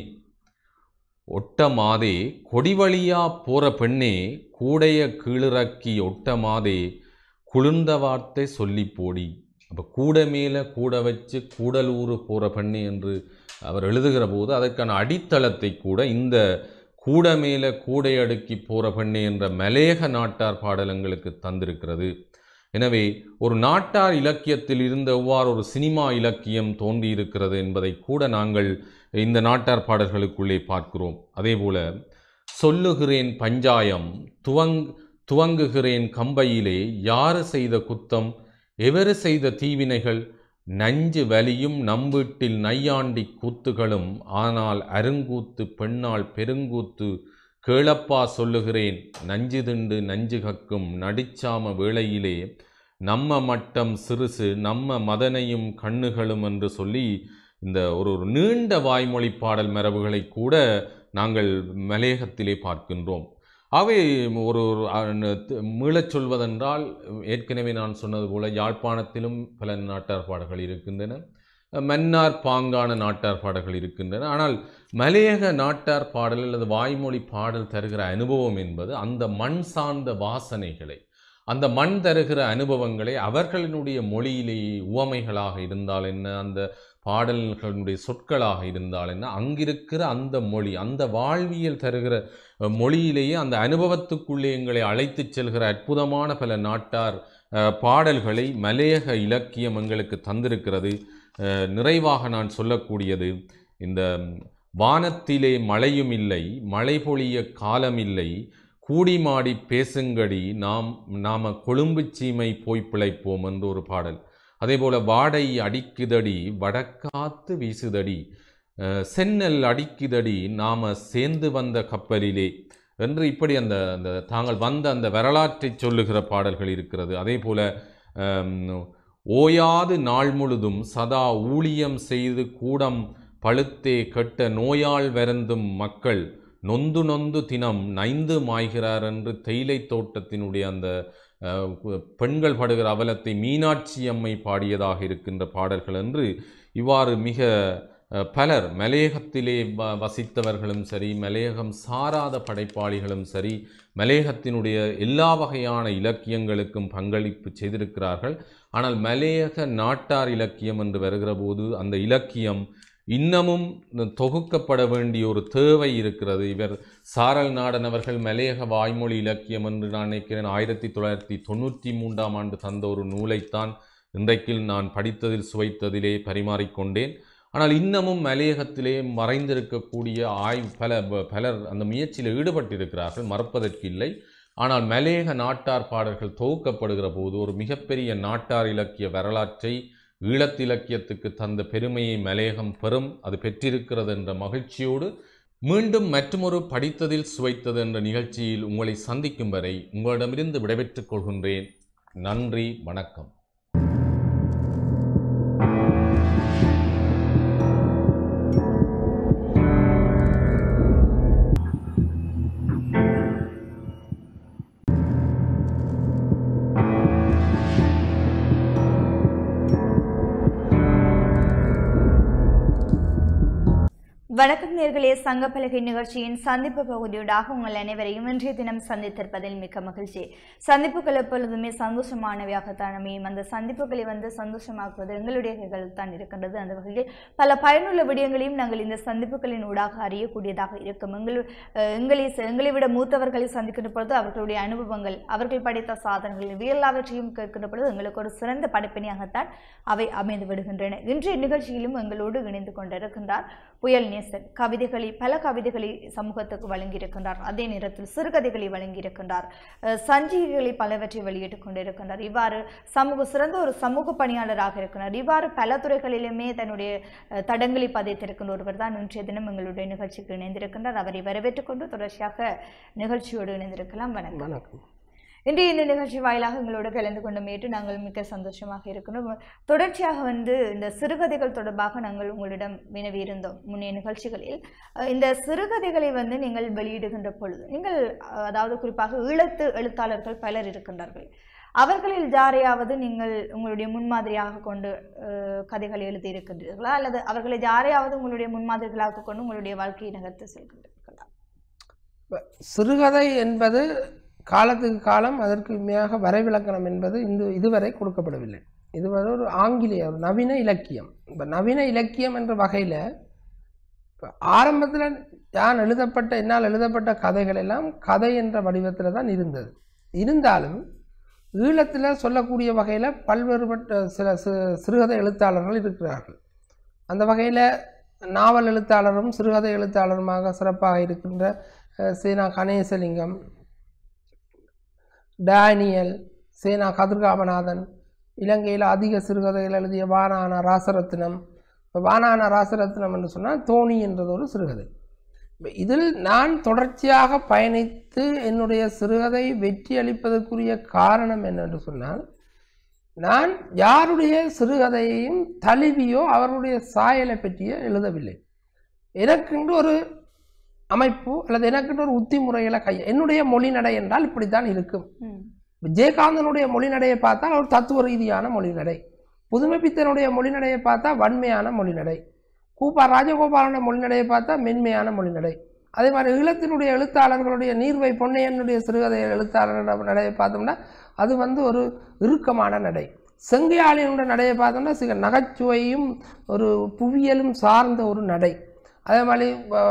ஒட்ட மாதே கொடிவழியா போற பெண்ணே கூடைய கீழிறக்கி ஒட்ட மாதே குளிர்ந்த வார்த்தை சொல்லி போடி அப்போ கூட மேலே கூட வச்சு கூடலூர் போற பெண்ணே என்று அவர் எழுதுகிற போது அதற்கான அடித்தளத்தை கூட இந்த கூட மேலே கூடை அடுக்கி போற பெண்ணே என்ற மலேக நாட்டார் பாடலங்களுக்கு தந்திருக்கிறது எனவே ஒரு நாட்டார் இலக்கியத்தில் இருந்த எவ்வாறு ஒரு சினிமா இலக்கியம் தோன்றியிருக்கிறது என்பதை கூட நாங்கள் இந்த நாட்டார் பாடல்களுக்குள்ளே பார்க்கிறோம் அதேபோல சொல்லுகிறேன் பஞ்சாயம் துவங் துவங்குகிறேன் கம்பையிலே யாரு செய்த குத்தம் எவரு செய்த தீவினைகள் நஞ்சு வலியும் நம்பீட்டில் நையாண்டி கூத்துகளும் ஆனால் அருங்கூத்து பெண்ணால் பெருங்கூத்து கேளப்பா சொல்லுகிறேன் நஞ்சு திண்டு நஞ்சு கக்கும் நடிச்சாம வேளையிலே நம்ம மட்டம் சிறுசு நம்ம மதனையும் கண்ணுகளும் என்று சொல்லி இந்த ஒரு ஒரு நீண்ட வாய்மொழி பாடல் மரபுகளை கூட நாங்கள் மலையகத்திலே பார்க்கின்றோம் அவை ஒரு ஒரு அ- த- மீளச் சொல்வதென்றால் ஏற்கனவே நான் சொன்னது போல யாழ்ப்பாணத்திலும் பல நாட்டார் பாடல்கள் இருக்கின்றன மன்னார் பாங்கான நாட்டார் பாடல்கள் இருக்கின்றன ஆனால் மலையக நாட்டார் பாடல் அல்லது வாய்மொழி பாடல் தருகிற அனுபவம் என்பது அந்த மண் சார்ந்த வாசனைகளை அந்த மண் தருகிற அனுபவங்களை அவர்களினுடைய மொழியிலேயே உவமைகளாக இருந்தால் என்ன அந்த பாடல்களுடைய சொற்களாக இருந்தால் என்ன அங்கிருக்கிற அந்த மொழி அந்த வாழ்வியல் தருகிற அஹ், மொழியிலேயே அந்த அனுபவத்துக்குள்ளே எங்களை அழைத்துச் செல்கிற அற்புதமான பல நாட்டார் அஹ், பாடல்களை மலையக இலக்கியம் எங்களுக்கு தந்திருக்கிறது அஹ், நிறைவாக நான் சொல்லக்கூடியது இந்த வானத்திலே மழையும் இல்லை மழை பொழிய காலமில்லை கூடி மாடி பேசுங்கடி நாம் நாம கொழும்பு சீமை போய் பிழைப்போம் என்று ஒரு பாடல் அதேபோல வாடை அடிக்குதடி வடக்காத்து வீசுதடி அஹ், சென்னல் அடிக்குதடி நாம சேர்ந்து வந்த கப்பலிலே என்று இப்படி அந்த அந்த தாங்கள் வந்த அந்த வரலாற்றை சொல்லுகிற பாடல்கள் இருக்கிறது அதே போல அம், ஓயாது நாள் முழுதும் சதா ஊழியம் செய்து கூடம் பழுத்தே கெட்ட நோயால் வருந்தும் மக்கள் நொந்து நொந்து தினம் நைந்து மாய்கிறார் என்று தேயிலை தோட்டத்தினுடைய அந்த அஹ், கு- பெண்கள் படுகிற அவலத்தை மீனாட்சி அம்மை பாடியதாக இருக்கின்ற பாடல்கள் என்று இவ்வாறு மிக அஹ், பலர் மலையகத்திலே வ வசித்தவர்களும் சரி மலையகம் சாராத படைப்பாளிகளும் சரி மலையகத்தினுடைய எல்லா வகையான இலக்கியங்களுக்கும் பங்களிப்பு செய்திருக்கிறார்கள் ஆனால் மலையக நாட்டார் இலக்கியம் என்று வருகிற போது அந்த இலக்கியம் இன்னமும் தொகுக்கப்பட வேண்டிய ஒரு தேவை இருக்கிறது இவர் சாரல் நாடன் அவர்கள் மலையக வாய்மொழி இலக்கியம் என்று நான் நினைக்கிறேன் ஆயிரத்தி தொள்ளாயிரத்தி தொண்ணூற்றி மூன்றாம் ஆண்டு தந்த ஒரு நூலைத்தான் இன்றைக்கு நான் படித்ததில் சுவைத்ததிலே பரிமாறிக்கொண்டேன் ஆனால் இன்னமும் மலையகத்திலே மறைந்திருக்கக்கூடிய ஆய்வு பல ப- பலர் அந்த முயற்சியில் ஈடுபட்டிருக்கிறார்கள் மறப்பதற்கு இல்லை ஆனால் மலையக நாட்டார் பாடல்கள் தொகுக்கப்படுகிற போது ஒரு மிகப்பெரிய நாட்டார் இலக்கிய வரலாற்றை ஈழத்திலக்கியத்துக்கு தந்த பெருமையை மலையகம் பெறும் அது பெற்றிருக்கிறது என்ற மகிழ்ச்சியோடு மீண்டும் மற்றுமொரு படித்ததில் சுவைத்தது என்ற நிகழ்ச்சியில் உங்களை சந்திக்கும் வரை உங்களிடமிருந்து விடைபெற்றுக் கொள்கின்றேன் நன்றி வணக்கம் வணக்கம் நேர்களே சங்கப்பலகை நிகழ்ச்சியின் சந்திப்பு பகுதியூடாக உங்கள் அனைவரையும் இன்றைய தினம் சந்தித்திருப்பதில் மிக்க மகிழ்ச்சி சந்திப்புகள் எப்பொழுதுமே சந்தோஷமானவையாகத்தான் அமையும் அந்த சந்திப்புகளை வந்து சந்தோஷமாக்குவது எங்களுடைய கைகளில் தான் இருக்கின்றது அந்த வகையில் பல பயனுள்ள விடயங்களையும் நாங்கள் இந்த சந்திப்புகளின் ஊடாக அறியக்கூடியதாக இருக்கும் எங்கள் அஹ், எங்களை எங்களை விட மூத்தவர்களை சந்திக்கின்ற பொழுது அவர்களுடைய அனுபவங்கள் அவர்கள் படைத்த சாதனைகள் இவை எல்லாவற்றையும் கேட்கின்ற பொழுது எங்களுக்கு ஒரு சிறந்த படைப்பினையாகத்தான் அவை அமைந்து விடுகின்றன இன்றைய நிகழ்ச்சியிலும் எங்களோடு இணைந்து கொண்டிருக்கின்றார் புயல் நேசன் கவிதைகளை பல கவிதைகளை சமூகத்துக்கு வழங்கியிருக்கின்றார் அதே நேரத்தில் சிறுகதைகளை வழங்கியிருக்கின்றார் அஹ், சஞ்சிகைகளை பலவற்றை வெளியிட்டுக் கொண்டிருக்கின்றார் இவ்வாறு சமூக சிறந்த ஒரு சமூக பணியாளராக இருக்கிறார் இவ்வாறு பல துறைகளிலுமே தன்னுடைய அஹ், தடங்களை பதித்திருக்கின்ற ஒருவர் தான் இன்றைய தினம் எங்களுடைய நிகழ்ச்சிக்கு இணைந்திருக்கின்றார் அவரை வரவேற்றுக் கொண்டு தொடர்ச்சியாக நிகழ்ச்சியோடு இணைந்திருக்கலாம் வணக்கம் வணக்கம் இன்றைய இந்த நிகழ்ச்சி வாயிலாக எங்களோடு கலந்து கொண்ட மேட்டு நாங்கள் மிக்க சந்தோஷமாக இருக்கணும் தொடர்ச்சியாக வந்து இந்த சிறுகதைகள் தொடர்பாக நாங்கள் உங்களிடம் வினவியிருந்தோம் முன்னைய நிகழ்ச்சிகளில் அஹ் இந்த சிறுகதைகளை வந்து நீங்கள் வெளியிடுகின்ற பொழுது நீங்கள் அஹ், அதாவது குறிப்பாக ஈழத்து எழுத்தாளர்கள் பலர் இருக்கின்றார்கள் அவர்களில் யாரையாவது நீங்கள் உங்களுடைய முன்மாதிரியாக கொண்டு அஹ், கதைகளை எழுதியிருக்கின்றீர்களா அல்லது அவர்களை யாரையாவது உங்களுடைய முன்மாதிரிகளாக கொண்டு உங்களுடைய வாழ்க்கையை நகர்த்து செல்கின்றீர்களா சிறுகதை என்பது காலத்துக்கு காலம் அதற்கு உண்மையாக வரைவிலக்கணம் என்பது இந்த இதுவரை கொடுக்கப்படவில்லை இதுவரை ஒரு ஆங்கிலேய ஒரு நவீன இலக்கியம் இப்போ நவீன இலக்கியம் என்ற வகையில் இப்போ ஆரம்பத்தில் நான் எழுதப்பட்ட என்னால் எழுதப்பட்ட கதைகள் எல்லாம் கதை என்ற வடிவத்தில் தான் இருந்தது இருந்தாலும் ஈழத்தில் சொல்லக்கூடிய வகையில் பல்வேறுபட்ட சில சி- சிறுகதை எழுத்தாளர்கள் இருக்கிறார்கள் அந்த வகையில் நாவல் எழுத்தாளரும் சிறுகதை எழுத்தாளருமாக சிறப்பாக இருக்கின்ற அஹ், சேனா கணேசலிங்கம் டேனியல் சேனா கதிர்காமநாதன் இலங்கையில் அதிக சிறுகதைகள் எழுதிய வானான ராசரத்னம் இப்போ வானான ராசரத்னம் என்று சொன்னால் தோணி என்றது ஒரு சிறுகதை இப்ப இதில் நான் தொடர்ச்சியாக பயணித்து என்னுடைய சிறுகதை வெற்றி அளிப்பதற்குரிய காரணம் என்னென்று சொன்னால் நான் யாருடைய சிறுகதையையும் தழுவியோ அவருடைய சாயலை பற்றியோ எழுதவில்லை எனக்கென்று ஒரு அமைப்பு அல்லது எனக்கென்று ஒரு உத்தி முறைகளை கை என்னுடைய மொழி நடை என்றால் இப்படித்தான் இருக்கும் ம் விஜயகாந்தனுடைய மொழிநடையை பார்த்தால் ஒரு தத்துவ ரீதியான மொழிநடை புதுமைப்பித்தனுடைய மொழிநடையை பார்த்தா வன்மையான மொழிநடை கூப்பா ராஜகோபாலனுடைய மொழிநடையை பார்த்தா மென்மையான மொழிநடை அதே மாதிரி ஈழத்தினுடைய எழுத்தாளர்களுடைய நீர்வை பொன்னையனுடைய சிறுகதை எழுத்தாளர் நடையை பார்த்தோம்னா அது வந்து ஒரு இறுக்கமான நடை செங்கையாளியனுடைய நடையை பார்த்தோம்னா சில நகைச்சுவையும் ஒரு புவியியலும் சார்ந்த ஒரு நடை அதே மாதிரி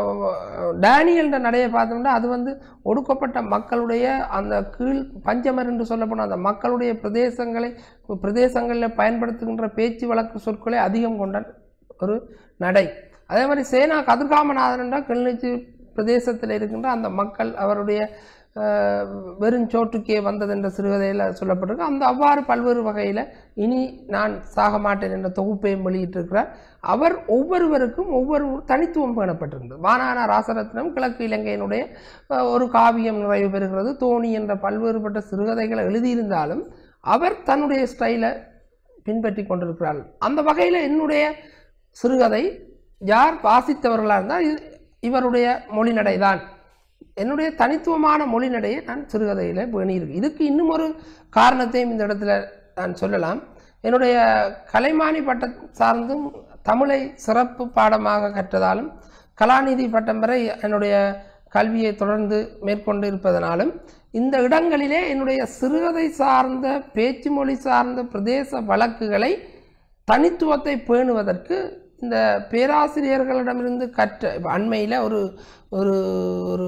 டேனியல்ன்ற நடையை பார்த்தோம்னா அது வந்து ஒடுக்கப்பட்ட மக்களுடைய அந்த கீழ் பஞ்சமர் என்று சொல்லப்படும் அந்த மக்களுடைய பிரதேசங்களை பிரதேசங்களில் பயன்படுத்துகின்ற பேச்சு வழக்கு சொற்களை அதிகம் கொண்ட ஒரு நடை அதே மாதிரி சேனா கதிர்காமநாதன் என்ற கிளிநொச்சி பிரதேசத்தில் இருக்கின்ற அந்த மக்கள் அவருடைய அஹ், வெறுஞ்சோற்றுக்கே வந்தது என்ற சிறுகதையில் சொல்லப்பட்டிருக்கு அந்த அவ்வாறு பல்வேறு வகையில் இனி நான் சாக மாட்டேன் என்ற தொகுப்பையும் வெளியிட்டிருக்கிறார் அவர் ஒவ்வொருவருக்கும் ஒவ்வொரு தனித்துவம் பேணப்பட்டிருந்தது வானான ராசரத்னம் கிழக்கு இலங்கையினுடைய அஹ், ஒரு காவியம் நிறைவு பெறுகிறது தோணி என்ற பல்வேறுபட்ட சிறுகதைகளை எழுதியிருந்தாலும் அவர் தன்னுடைய ஸ்டைலை பின்பற்றி கொண்டிருக்கிறார் அந்த வகையில் என்னுடைய சிறுகதை யார் வாசித்தவர்களாக இருந்தால் இது இவருடைய மொழிநடை தான் என்னுடைய தனித்துவமான மொழிநடையை நான் சிறுகதையில் பேணியிருக்கு இதுக்கு இன்னும் ஒரு காரணத்தையும் இந்த இடத்துல நான் சொல்லலாம் என்னுடைய கலைமானி பட்டம் சார்ந்தும் தமிழை சிறப்பு பாடமாக கற்றதாலும் கலாநிதி பட்டம் வரை என்னுடைய கல்வியை தொடர்ந்து மேற்கொண்டு இருப்பதனாலும் இந்த இடங்களிலே என்னுடைய சிறுகதை சார்ந்த பேச்சு மொழி சார்ந்த பிரதேச வழக்குகளை தனித்துவத்தை பேணுவதற்கு இந்த பேராசிரியர்களிடமிருந்து கற்ற இப்போ அண்மையில் ஒரு ஒரு ஒரு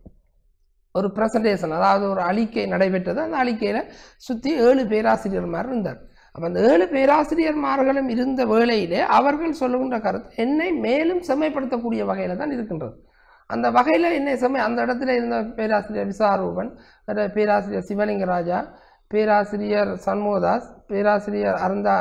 ஒரு ப்ரெசன்டேஷன் அதாவது ஒரு அழிக்கை நடைபெற்றது அந்த அழிக்கையில் சுற்றி ஏழு பேராசிரியர் மாதிரி இருந்தார் அப்போ அந்த ஏழு பேராசிரியர்மார்களும் இருந்த வேளையிலே அவர்கள் சொல்லுகின்ற கருத்து என்னை மேலும் செம்மைப்படுத்தக்கூடிய வகையில் தான் இருக்கின்றது அந்த வகையில் என்னை செம்மை அந்த இடத்துல இருந்த பேராசிரியர் விசாரூபன் மற்ற பேராசிரியர் சிவலிங்கராஜா பேராசிரியர் சண்முகதாஸ் பேராசிரியர் அருந்தா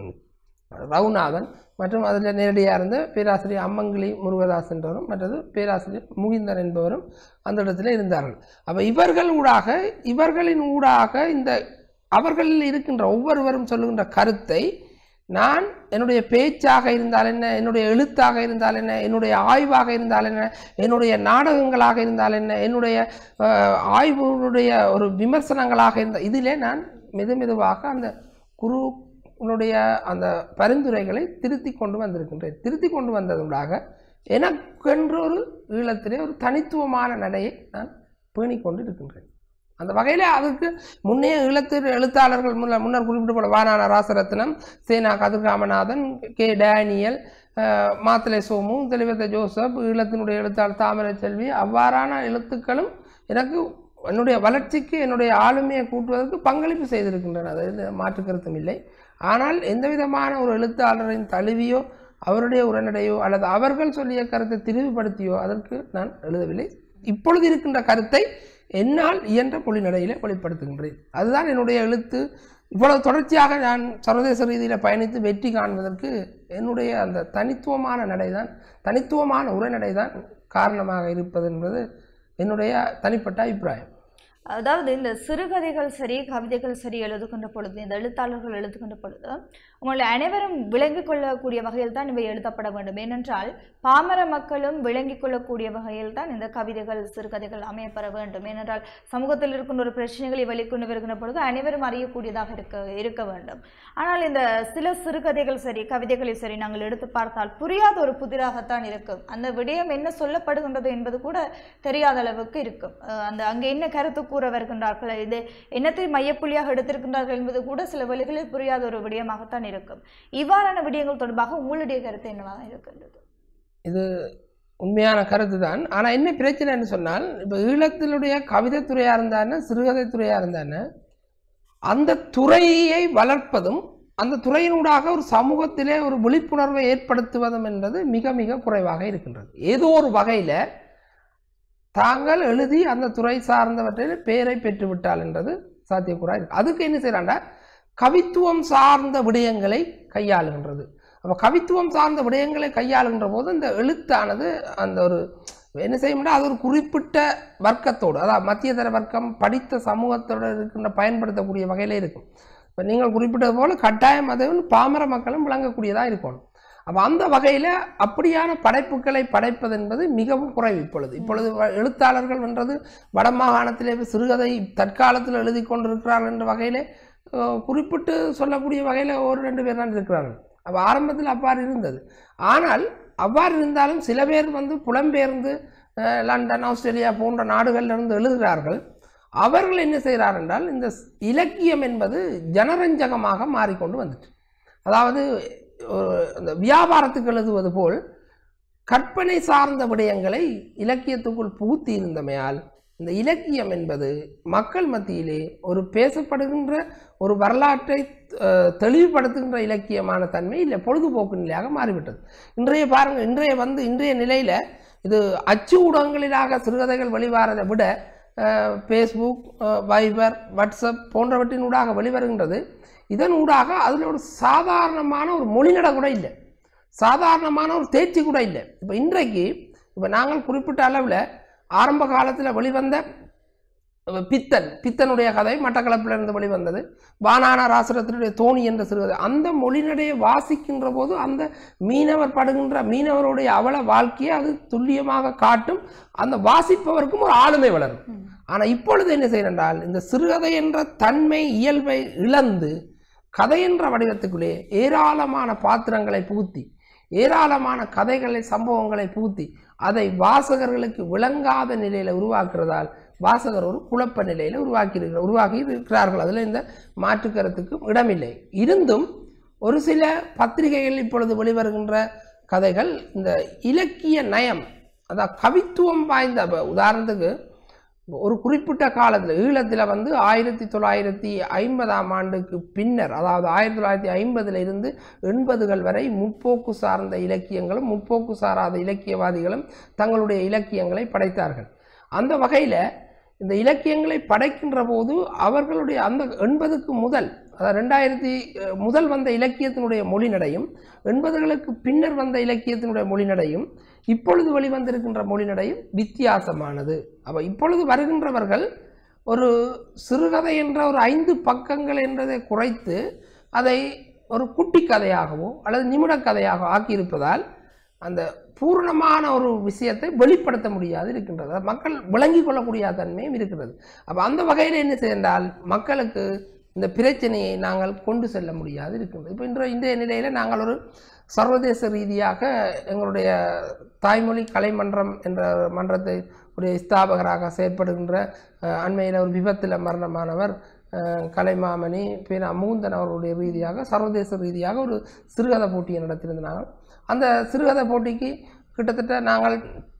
ரவுநாதன் மற்றும் அதில் நேரடியாக இருந்த பேராசிரியர் அம்மங்கிளி முருகதாஸ் என்றவரும் மற்றது பேராசிரியர் முகிந்தர் என்பவரும் அந்த இடத்துல இருந்தார்கள் அப்போ இவர்கள் ஊடாக இவர்களின் ஊடாக இந்த அவர்களில் இருக்கின்ற ஒவ்வொருவரும் சொல்லுகின்ற கருத்தை நான் என்னுடைய பேச்சாக இருந்தால் என்ன என்னுடைய எழுத்தாக இருந்தால் என்ன என்னுடைய ஆய்வாக இருந்தால் என்ன என்னுடைய நாடகங்களாக இருந்தால் என்ன என்னுடைய அஹ், ஆய்வுடைய ஒரு விமர்சனங்களாக இருந்த இதிலே நான் மெது மெதுவாக அந்த குருனுடைய அந்த பரிந்துரைகளை திருத்தி கொண்டு வந்திருக்கின்றேன் திருத்தி கொண்டு வந்ததுடாக எனக்கென்று ஒரு ஈழத்திலே ஒரு தனித்துவமான நடையை நான் பேணிக் கொண்டு இருக்கின்றேன் அந்த வகையில் அதுக்கு முன்னைய ஈழத்து எழுத்தாளர்கள் முன்ன முன்னர் குறிப்பிட்டு போல வானான ராசரத்னம் சேனா கதிர்காமநாதன் கே டேனியல் அஹ், மாத்தலை சோமு தெளிவத்த ஜோசப் ஈழத்தினுடைய எழுத்தாளர் தாமரை செல்வி அவ்வாறான எழுத்துக்களும் எனக்கு என்னுடைய வளர்ச்சிக்கு என்னுடைய ஆளுமையை கூட்டுவதற்கு பங்களிப்பு செய்திருக்கின்றன அதில் மாற்று கருத்தும் இல்லை ஆனால் எந்த விதமான ஒரு எழுத்தாளரின் தழுவியோ அவருடைய உரைநடையோ அல்லது அவர்கள் சொல்லிய கருத்தை திரிவுபடுத்தியோ அதற்கு நான் எழுதவில்லை இப்பொழுது இருக்கின்ற கருத்தை என்னால் இயன்ற மொழிநடையிலே வெளிப்படுத்துகின்றேன் அதுதான் என்னுடைய எழுத்து இவ்வளவு தொடர்ச்சியாக நான் சர்வதேச ரீதியில் பயணித்து வெற்றி காண்பதற்கு என்னுடைய அந்த தனித்துவமான நடை தான் தனித்துவமான உரைநடை தான் காரணமாக இருப்பது என்பது என்னுடைய தனிப்பட்ட அபிப்பிராயம் அதாவது இந்த சிறுகதைகள் சரி கவிதைகள் சரி எழுதுகின்ற பொழுது இந்த எழுத்தாளர்கள் எழுதுகின்ற பொழுது உங்களை அனைவரும் விளங்கிக் கொள்ளக்கூடிய வகையில் தான் இவை எழுதப்பட வேண்டும் ஏனென்றால் பாமர மக்களும் விளங்கிக் கொள்ளக்கூடிய வகையில் தான் இந்த கவிதைகள் சிறுகதைகள் அமையப்பெற வேண்டும் ஏனென்றால் சமூகத்தில் இருக்கின்ற ஒரு பிரச்சனைகளை வெளிக்கொண்டு வருகின்ற பொழுது அனைவரும் அறியக்கூடியதாக இருக்க இருக்க வேண்டும் ஆனால் இந்த சில சிறுகதைகள் சரி கவிதைகளை சரி நாங்கள் எடுத்து பார்த்தால் புரியாத ஒரு புதிராகத்தான் இருக்கும் அந்த விடயம் என்ன சொல்லப்படுகின்றது என்பது கூட தெரியாத அளவுக்கு இருக்கும் அஹ் அந்த அங்கே என்ன கருத்து கூற வருகின்றார்கள் இது என்னத்தை மையப்புள்ளியாக எடுத்திருக்கின்றார்கள் என்பது கூட சில வழிகளில் புரியாத ஒரு விடயமாகத்தான் இருக்கும் இவ்வாறான விடயங்கள் தொடர்பாக உங்களுடைய கருத்து என்னவாக இருக்கின்றது இது உண்மையான கருத்து தான் ஆனால் என்ன பிரச்சனைன்னு சொன்னால் இப்போ ஈழத்தினுடைய கவிதைத்துறையாக இருந்தானே சிறுகதைத்துறையாக இருந்தானே அந்த துறையை வளர்ப்பதும் அந்த துறையினூடாக ஒரு சமூகத்திலே ஒரு விழிப்புணர்வை ஏற்படுத்துவதும் என்பது மிக மிக குறைவாக இருக்கின்றது ஏதோ ஒரு வகையில் தாங்கள் எழுதி அந்த துறை சார்ந்தவற்றில் பெயரை பெற்றுவிட்டால் என்றது சாத்தியக்கூறாக இருக்கு அதுக்கு என்ன செய்யறாண்டா கவித்துவம் சார்ந்த விடயங்களை கையாளுகின்றது அப்போ கவித்துவம் சார்ந்த விடயங்களை கையாளுகின்ற போது இந்த எழுத்தானது அந்த ஒரு என்ன செய்யும்னா அது ஒரு குறிப்பிட்ட வர்க்கத்தோடு அதாவது மத்திய தர வர்க்கம் படித்த சமூகத்தோடு இருக்கின்ற பயன்படுத்தக்கூடிய வகையில் இருக்கும் இப்போ நீங்கள் குறிப்பிட்டது போல கட்டாயம் அதை வந்து பாமர மக்களும் விளங்கக்கூடியதாக இருக்கணும் அப்போ அந்த வகையில் அப்படியான படைப்புகளை படைப்பது என்பது மிகவும் குறைவு இப்பொழுது இப்பொழுது வ- எழுத்தாளர்கள் என்றது வடமாகாணத்திலே சிறுகதை தற்காலத்தில் எழுதி கொண்டிருக்கிறார்கள் என்ற வகையிலே அஹ், குறிப்பிட்டு சொல்லக்கூடிய வகையில் ஒரு ரெண்டு பேர் தான் இருக்கிறார்கள் அப்போ ஆரம்பத்தில் அவ்வாறு இருந்தது ஆனால் அவ்வாறு இருந்தாலும் சில பேர் வந்து புலம்பெயர்ந்து அஹ், லண்டன் ஆஸ்திரேலியா போன்ற நாடுகளில் இருந்து எழுதுகிறார்கள் அவர்கள் என்ன செய்கிறார்கள் என்றால் இந்த ஸ்- இலக்கியம் என்பது ஜனரஞ்சகமாக மாறிக்கொண்டு வந்துட்டு அதாவது ஒரு இந்த வியாபாரத்துக்கு எழுதுவது போல் கற்பனை சார்ந்த விடயங்களை இலக்கியத்துக்குள் புகுத்தி இருந்தமையால் இந்த இலக்கியம் என்பது மக்கள் மத்தியிலே ஒரு பேசப்படுகின்ற ஒரு வரலாற்றை அஹ், தெளிவுபடுத்துகின்ற இலக்கியமான தன்மை இல்லை பொழுதுபோக்கு நிலையாக மாறிவிட்டது இன்றைய பாருங்கள் இன்றைய வந்து இன்றைய நிலையில் இது அச்சு ஊடகங்களிலாக சிறுகதைகள் வெளிவரதை விட ஃபேஸ்புக் வைபர் வாட்ஸ்அப் போன்றவற்றினூடாக வெளிவருகின்றது இதன் ஊடாக அதில் ஒரு சாதாரணமான ஒரு மொழிநடை கூட இல்லை சாதாரணமான ஒரு தேர்ச்சி கூட இல்லை இப்போ இன்றைக்கு இப்போ நாங்கள் குறிப்பிட்ட அளவில் ஆரம்ப காலத்தில் வெளிவந்த அஹ், பித்தன் பித்தனுடைய கதை மட்டக்களப்பில் இருந்து வெளிவந்தது வானான ராசரத்தினுடைய தோணி என்ற சிறுகதை அந்த மொழிநடையை வாசிக்கின்ற போது அந்த மீனவர் படுகின்ற மீனவருடைய அவல வாழ்க்கையை அது துல்லியமாக காட்டும் அந்த வாசிப்பவருக்கும் ஒரு ஆளுமை வளரும் ஆனால் இப்பொழுது என்ன செய்யறால் இந்த சிறுகதை என்ற தன்மை இயல்பை இழந்து கதை என்ற வடிவத்துக்குள்ளே ஏராளமான பாத்திரங்களை புகுத்தி ஏராளமான கதைகளை சம்பவங்களை புகுத்தி அதை வாசகர்களுக்கு விளங்காத நிலையில் உருவாக்குறதால் வாசகர் ஒரு குழப்ப நிலையில் உருவாக்கி இருக்கிற உருவாக்கி இருக்கிறார்கள் அதில் இந்த மாற்று கருத்துக்கும் இடமில்லை இருந்தும் ஒரு சில பத்திரிகைகள் இப்பொழுது வெளிவருகின்ற கதைகள் இந்த இலக்கிய நயம் அதாவது கவித்துவம் வாய்ந்த இப்ப உதாரணத்துக்கு ஒரு குறிப்பிட்ட காலத்தில் ஈழத்தில் வந்து ஆயிரத்தி தொள்ளாயிரத்தி ஐம்பதாம் ஆண்டுக்கு பின்னர் அதாவது ஆயிரத்தி தொள்ளாயிரத்தி ஐம்பதுல இருந்து எண்பதுகள் வரை முற்போக்கு சார்ந்த இலக்கியங்களும் முற்போக்கு சாராத இலக்கியவாதிகளும் தங்களுடைய இலக்கியங்களை படைத்தார்கள் அந்த வகையில் இந்த இலக்கியங்களை படைக்கின்ற போது அவர்களுடைய அந்த எண்பதுக்கு முதல் அதாவது ரெண்டாயிரத்தி அஹ், முதல் வந்த இலக்கியத்தினுடைய மொழிநடையும் எண்பதுகளுக்கு பின்னர் வந்த இலக்கியத்தினுடைய மொழிநடையும் இப்பொழுது வெளிவந்திருக்கின்ற மொழிநடையும் வித்தியாசமானது அப்போ இப்பொழுது வருகின்றவர்கள் ஒரு சிறுகதை என்ற ஒரு ஐந்து பக்கங்கள் என்றதை குறைத்து அதை ஒரு குட்டி கதையாகவோ அல்லது நிமிட கதையாகவோ ஆக்கியிருப்பதால் அந்த பூரணமான ஒரு விஷயத்தை வெளிப்படுத்த முடியாது இருக்கின்றது அது மக்கள் விளங்கி கொள்ளக்கூடிய தன்மையும் இருக்கிறது அப்போ அந்த வகையில் என்ன செய்தால் மக்களுக்கு இந்த பிரச்சனையை நாங்கள் கொண்டு செல்ல முடியாது இருக்கின்றது இப்போ இன்றைய இன்றைய நிலையில் நாங்கள் ஒரு சர்வதேச ரீதியாக எங்களுடைய தாய்மொழி கலைமன்றம் என்ற மன்றத்தை உடைய ஸ்தாபகராக செயற்படுகின்ற அஹ், அண்மையில் ஒரு விபத்தில் மரணமானவர் அஹ், கலைமாமணி பேனா மூந்தன் அவர்களுடைய ரீதியாக சர்வதேச ரீதியாக ஒரு சிறுகதை போட்டியை நடத்தியிருந்தாங்க அந்த சிறுகதை போட்டிக்கு கிட்டத்தட்ட நாங்கள்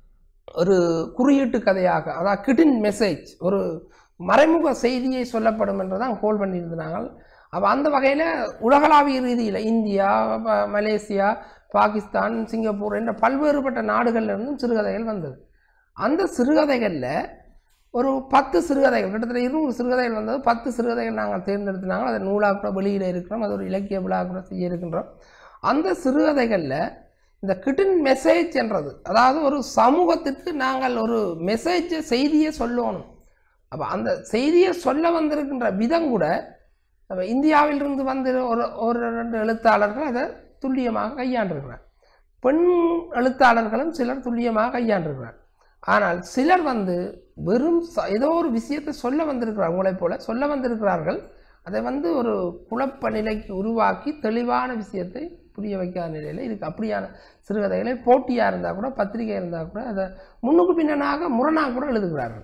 ஒரு குறியீட்டு கதையாக அதாவது கிடின் மெசேஜ் ஒரு மறைமுக செய்தியை சொல்லப்படும் என்று தான் கோல் பண்ணியிருந்தாங்க அப்போ அந்த வகையில் உலகளாவிய ரீதியில் இந்தியா ப- மலேசியா பாகிஸ்தான் சிங்கப்பூர் என்ற பல்வேறுபட்ட நாடுகள்ல இருந்தும் சிறுகதைகள் வந்தது அந்த சிறுகதைகளில் ஒரு பத்து சிறுகதைகள் கிட்டத்தட்ட இருநூறு சிறுகதைகள் வந்தது பத்து சிறுகதைகள் நாங்கள் தேர்ந்தெடுத்தினாங்க அதை நூலாக கூட வெளியிட இருக்கிறோம் அது ஒரு இலக்கிய விழா கூட செய்ய இருக்கின்றோம் அந்த சிறுகதைகளில் இந்த கிட்டன் மெசேஜ் என்றது அதாவது ஒரு சமூகத்திற்கு நாங்கள் ஒரு மெசேஜை செய்தியை சொல்லணும் அப்போ அந்த செய்தியை சொல்ல வந்திருக்கின்ற விதம் கூட அப்ப இந்தியாவிலிருந்து வந்து ஒரு ஒரு ரெண்டு எழுத்தாளர்கள் அதை துல்லியமாக கையாண்டிருக்கிறார் பெண் எழுத்தாளர்களும் சிலர் துல்லியமாக கையாண்டிருக்கிறார் ஆனால் சிலர் வந்து வெறும் ச- ஏதோ ஒரு விஷயத்தை சொல்ல வந்திருக்கிறார் உங்களைப் போல சொல்ல வந்திருக்கிறார்கள் அதை வந்து ஒரு குழப்ப நிலைக்கு உருவாக்கி தெளிவான விஷயத்தை புரிய வைக்காத நிலையில் இருக்கு அப்படியான சிறுகதைகளை போட்டியாக இருந்தால் கூட பத்திரிகை இருந்தால் கூட அதை முன்னுக்கு பின்னனாக முரணாக கூட எழுதுகிறார்கள்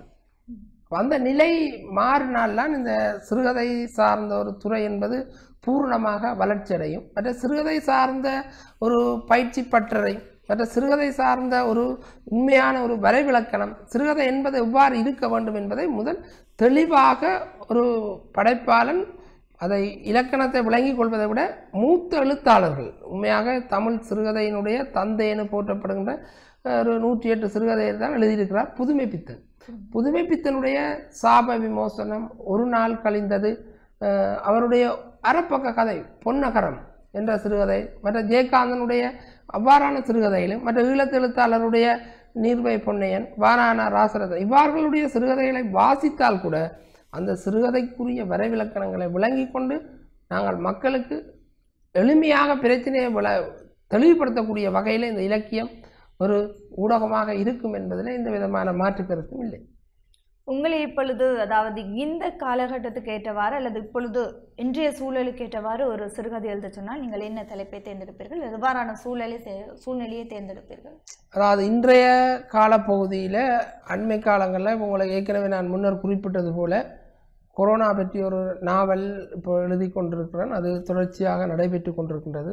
அந்த நிலை மாறினால்தான் இந்த சிறுகதை சார்ந்த ஒரு துறை என்பது பூரணமாக வளர்ச்சி அடையும் மற்ற சிறுகதை சார்ந்த ஒரு பயிற்சி பற்றறை மற்ற சிறுகதை சார்ந்த ஒரு உண்மையான ஒரு வரைவிலக்கணம் சிறுகதை என்பது எவ்வாறு இருக்க வேண்டும் என்பதை முதல் தெளிவாக ஒரு படைப்பாளன் அதை இலக்கணத்தை விளங்கிக் கொள்வதை விட மூத்த எழுத்தாளர்கள் உண்மையாக தமிழ் சிறுகதையினுடைய தந்தைன்னு போற்றப்படுகின்ற அஹ், ஒரு நூற்றி எட்டு சிறுகதையை தான் எழுதியிருக்கிறார் புதுமை பித்தன் புதுமை பித்தனுடைய சாப விமோசனம் ஒரு நாள் கழிந்தது அஹ், அவருடைய அறப்பக்க கதை பொன்னகரம் என்ற சிறுகதை மற்ற ஜெயகாந்தனுடைய அவ்வாறான சிறுகதைகளும் மற்ற ஈழத்து எழுத்தாளருடைய நீர்வை பொன்னையன் வாரான ராசரதன் இவ்வார்களுடைய சிறுகதைகளை வாசித்தால் கூட அந்த சிறுகதைக்குரிய வரைவிலக்கணங்களை விளங்கிக் கொண்டு நாங்கள் மக்களுக்கு எளிமையாக பிரச்சனையை விள தெளிவுபடுத்தக்கூடிய வகையில் இந்த இலக்கியம் ஒரு ஊடகமாக இருக்கும் என்பதில் எந்த விதமான மாற்று கருத்தும் இல்லை உங்களை இப்பொழுது அதாவது இந்த காலகட்டத்துக்கு ஏற்றவாறு அல்லது இப்பொழுது இன்றைய சூழலுக்கு ஏற்றவாறு ஒரு சிறுகதை எழுத சொன்னால் நீங்கள் என்ன தலைப்பை தேர்ந்தெடுப்பீர்கள் எவ்வாறான சூழலை தே- சூழ்நிலையை தேர்ந்தெடுப்பீர்கள் அதாவது இன்றைய காலப்பகுதியில் அண்மை காலங்களில் உங்களை ஏற்கனவே நான் முன்னர் குறிப்பிட்டது போல கொரோனா பற்றி ஒரு நாவல் இப்போ எழுதி கொண்டிருக்கிறேன் அது தொடர்ச்சியாக நடைபெற்று கொண்டிருக்கின்றது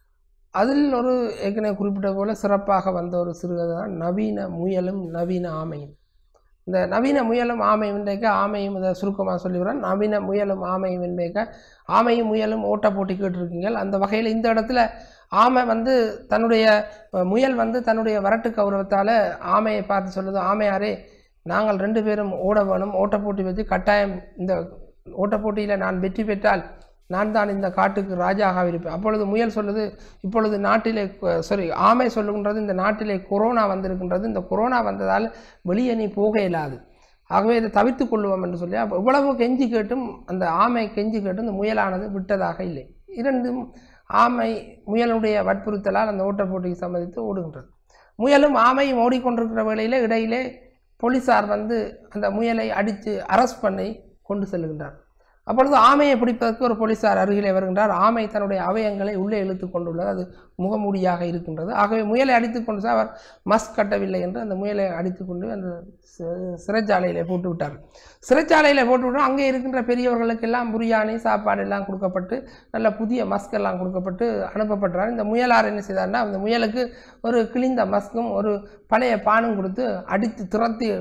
அதில் ஒரு ஏற்கனவே குறிப்பிட்டது போல சிறப்பாக வந்த ஒரு சிறுகதை தான் நவீன முயலும் நவீன ஆமையும் இந்த நவீன முயலும் ஆமையும் இன்றைக்கு ஆமையும் இதை சுருக்கமாக சொல்லிவிடுறேன் நவீன முயலும் ஆமையும் இன்றைக்கு ஆமையும் முயலும் ஓட்ட போட்டி கேட்டிருக்கீங்க அந்த வகையில் இந்த இடத்துல ஆமை வந்து தன்னுடைய அஹ், முயல் வந்து தன்னுடைய வரட்டு கௌரவத்தால் ஆமையை பார்த்து சொல்லுது ஆமையாரே நாங்கள் ரெண்டு பேரும் ஓட வேணும் ஓட்ட போட்டி வச்சு கட்டாயம் இந்த ஓட்ட போட்டியில் நான் வெற்றி பெற்றால் நான் தான் இந்த காட்டுக்கு ராஜாக இருப்பேன் அப்பொழுது முயல் சொல்லுது இப்பொழுது நாட்டிலே சாரி ஆமை சொல்லுகின்றது இந்த நாட்டிலே கொரோனா வந்திருக்கின்றது இந்த கொரோனா வந்ததால் வெளியே நீ போக இயலாது ஆகவே இதை தவிர்த்து கொள்வோம் என்று சொல்லி அப்போ இவ்வளவு கெஞ்சி கேட்டும் அந்த ஆமை கெஞ்சி கேட்டும் இந்த முயலானது விட்டதாக இல்லை இரண்டும் ஆமை முயலுடைய வற்புறுத்தலால் அந்த ஓட்டப் போட்டிக்கு சம்மதித்து ஓடுகின்றது முயலும் ஆமையும் ஓடிக்கொண்டிருக்கிற வேளையிலே இடையிலே போலீசார் வந்து அந்த முயலை அடித்து அரெஸ்ட் பண்ணி கொண்டு செல்கின்றார் அப்பொழுது ஆமையை பிடிப்பதற்கு ஒரு போலீசார் அருகிலே வருகின்றார் ஆமை தன்னுடைய அவயங்களை உள்ளே இழுத்து கொண்டுள்ளது அது முகமூடியாக இருக்கின்றது ஆகவே முயலை அடித்துக் கொண்டு சென்று அவர் மஸ்க் கட்டவில்லை என்று அந்த முயலை அடித்துக் கொண்டு அந்த சி- சிறைச்சாலையிலே போட்டு விட்டார் சிறைச்சாலையில் போட்டு விட்டோம் அங்கே இருக்கின்ற பெரியவர்களுக்கெல்லாம் பிரியாணி சாப்பாடு எல்லாம் கொடுக்கப்பட்டு நல்ல புதிய மஸ்க் எல்லாம் கொடுக்கப்பட்டு அனுப்பப்பட்டார் இந்த முயலார் என்ன செய்தார்னா அந்த முயலுக்கு ஒரு கிழிந்த மஸ்கும் ஒரு பழைய பானும் கொடுத்து அடித்து துரத்தி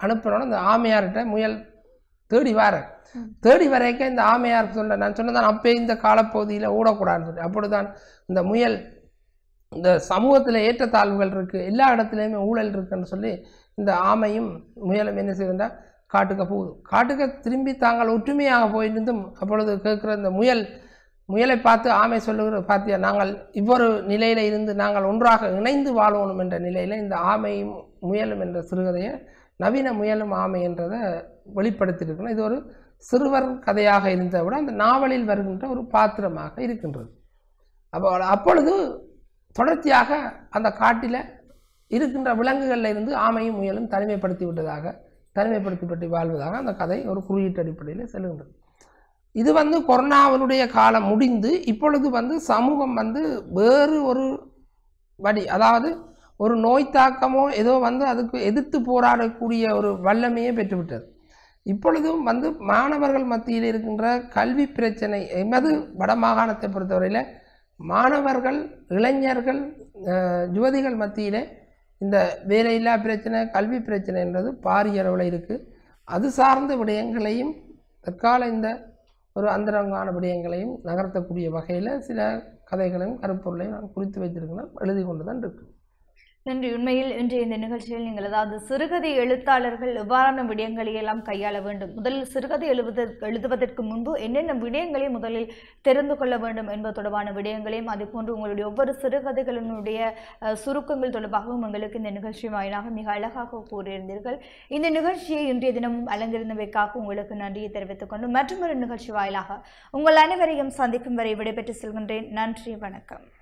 அனுப்பினோட இந்த ஆமையார்கிட்ட முயல் தேடி வார தேடி வரைக்கும் இந்த ஆமையார் சொன்ன நான் சொன்னதான் அப்பே இந்த காலப்பகுதியில் ஓடக்கூடாதுன்னு சொல்லி அப்படிதான் இந்த முயல் இந்த சமூகத்தில் ஏற்றத்தாழ்வுகள் இருக்குது எல்லா இடத்துலையுமே ஊழல் இருக்குன்னு சொல்லி இந்த ஆமையும் முயலும் என்ன செய்யுதுன்னா காட்டுக்க போகுது காட்டுக்க திரும்பி தாங்கள் ஒற்றுமையாக போயிருந்தும் அப்பொழுது கேட்குற இந்த முயல் முயலை பார்த்து ஆமை சொல்லுகிற பார்த்தியா நாங்கள் இவ்வொரு நிலையில் இருந்து நாங்கள் ஒன்றாக இணைந்து வாழணும் என்ற நிலையில் இந்த ஆமையும் முயலும் என்ற சிறுகதையை நவீன முயலும் ஆமை என்றதை வெளிப்படுத்தியிருக்கணும் இது ஒரு சிறுவர் கதையாக இருந்ததை விட அந்த நாவலில் வருகின்ற ஒரு பாத்திரமாக இருக்கின்றது அப்போ அப்பொழுது தொடர்ச்சியாக அந்த காட்டில் இருக்கின்ற விலங்குகளில் இருந்து ஆமையும் முயலும் தனிமைப்படுத்தி விட்டதாக தனிமைப்படுத்தப்பட்டு வாழ்வதாக அந்த கதை ஒரு குறியீட்டு அடிப்படையில் செல்கின்றது இது வந்து கொரோனாவினுடைய காலம் முடிந்து இப்பொழுது வந்து சமூகம் வந்து வேறு ஒரு வழி அதாவது ஒரு நோய் தாக்கமோ ஏதோ வந்து அதுக்கு எதிர்த்து போராடக்கூடிய ஒரு வல்லமையை பெற்றுவிட்டது இப்பொழுதும் வந்து மாணவர்கள் மத்தியில் இருக்கின்ற கல்வி பிரச்சனை எமது வடமாகாணத்தை பொறுத்தவரையில் மாணவர்கள் இளைஞர்கள் அஹ், யுவதிகள் மத்தியிலே இந்த வேலையில்லா பிரச்சனை கல்வி பிரச்சனைன்றது பாரிய அளவில் இருக்குது அது சார்ந்த விடயங்களையும் தற்கால இந்த ஒரு அந்தரங்கான விடயங்களையும் நகர்த்தக்கூடிய வகையில் சில கதைகளையும் கருப்பொருளையும் நான் குறித்து வைத்திருக்கிறேன் எழுதி கொண்டு தான் இருக்கு நன்றி உண்மையில் இன்றைய இந்த நிகழ்ச்சியில் நீங்கள் அதாவது சிறுகதை எழுத்தாளர்கள் எவ்வாறான விடயங்களை எல்லாம் கையாள வேண்டும் முதலில் சிறுகதை எழுதுவதற்கு எழுதுவதற்கு முன்பு என்னென்ன விடயங்களை முதலில் தெரிந்து கொள்ள வேண்டும் என்பது தொடர்பான விடயங்களையும் அதேபோன்று உங்களுடைய ஒவ்வொரு சிறுகதைகளினுடைய அஹ், சுருக்கங்கள் தொடர்பாகவும் உங்களுக்கு இந்த நிகழ்ச்சி வாயிலாக மிக அழகாக கூறியிருந்தீர்கள் இந்த நிகழ்ச்சியை இன்றைய தினமும் அலங்கிருந்தமைக்காக உங்களுக்கு நன்றியை தெரிவித்துக் கொண்டு மற்றொரு நிகழ்ச்சி வாயிலாக உங்கள் அனைவரையும் சந்திக்கும் வரை விடைபெற்று செல்கின்றேன் நன்றி வணக்கம்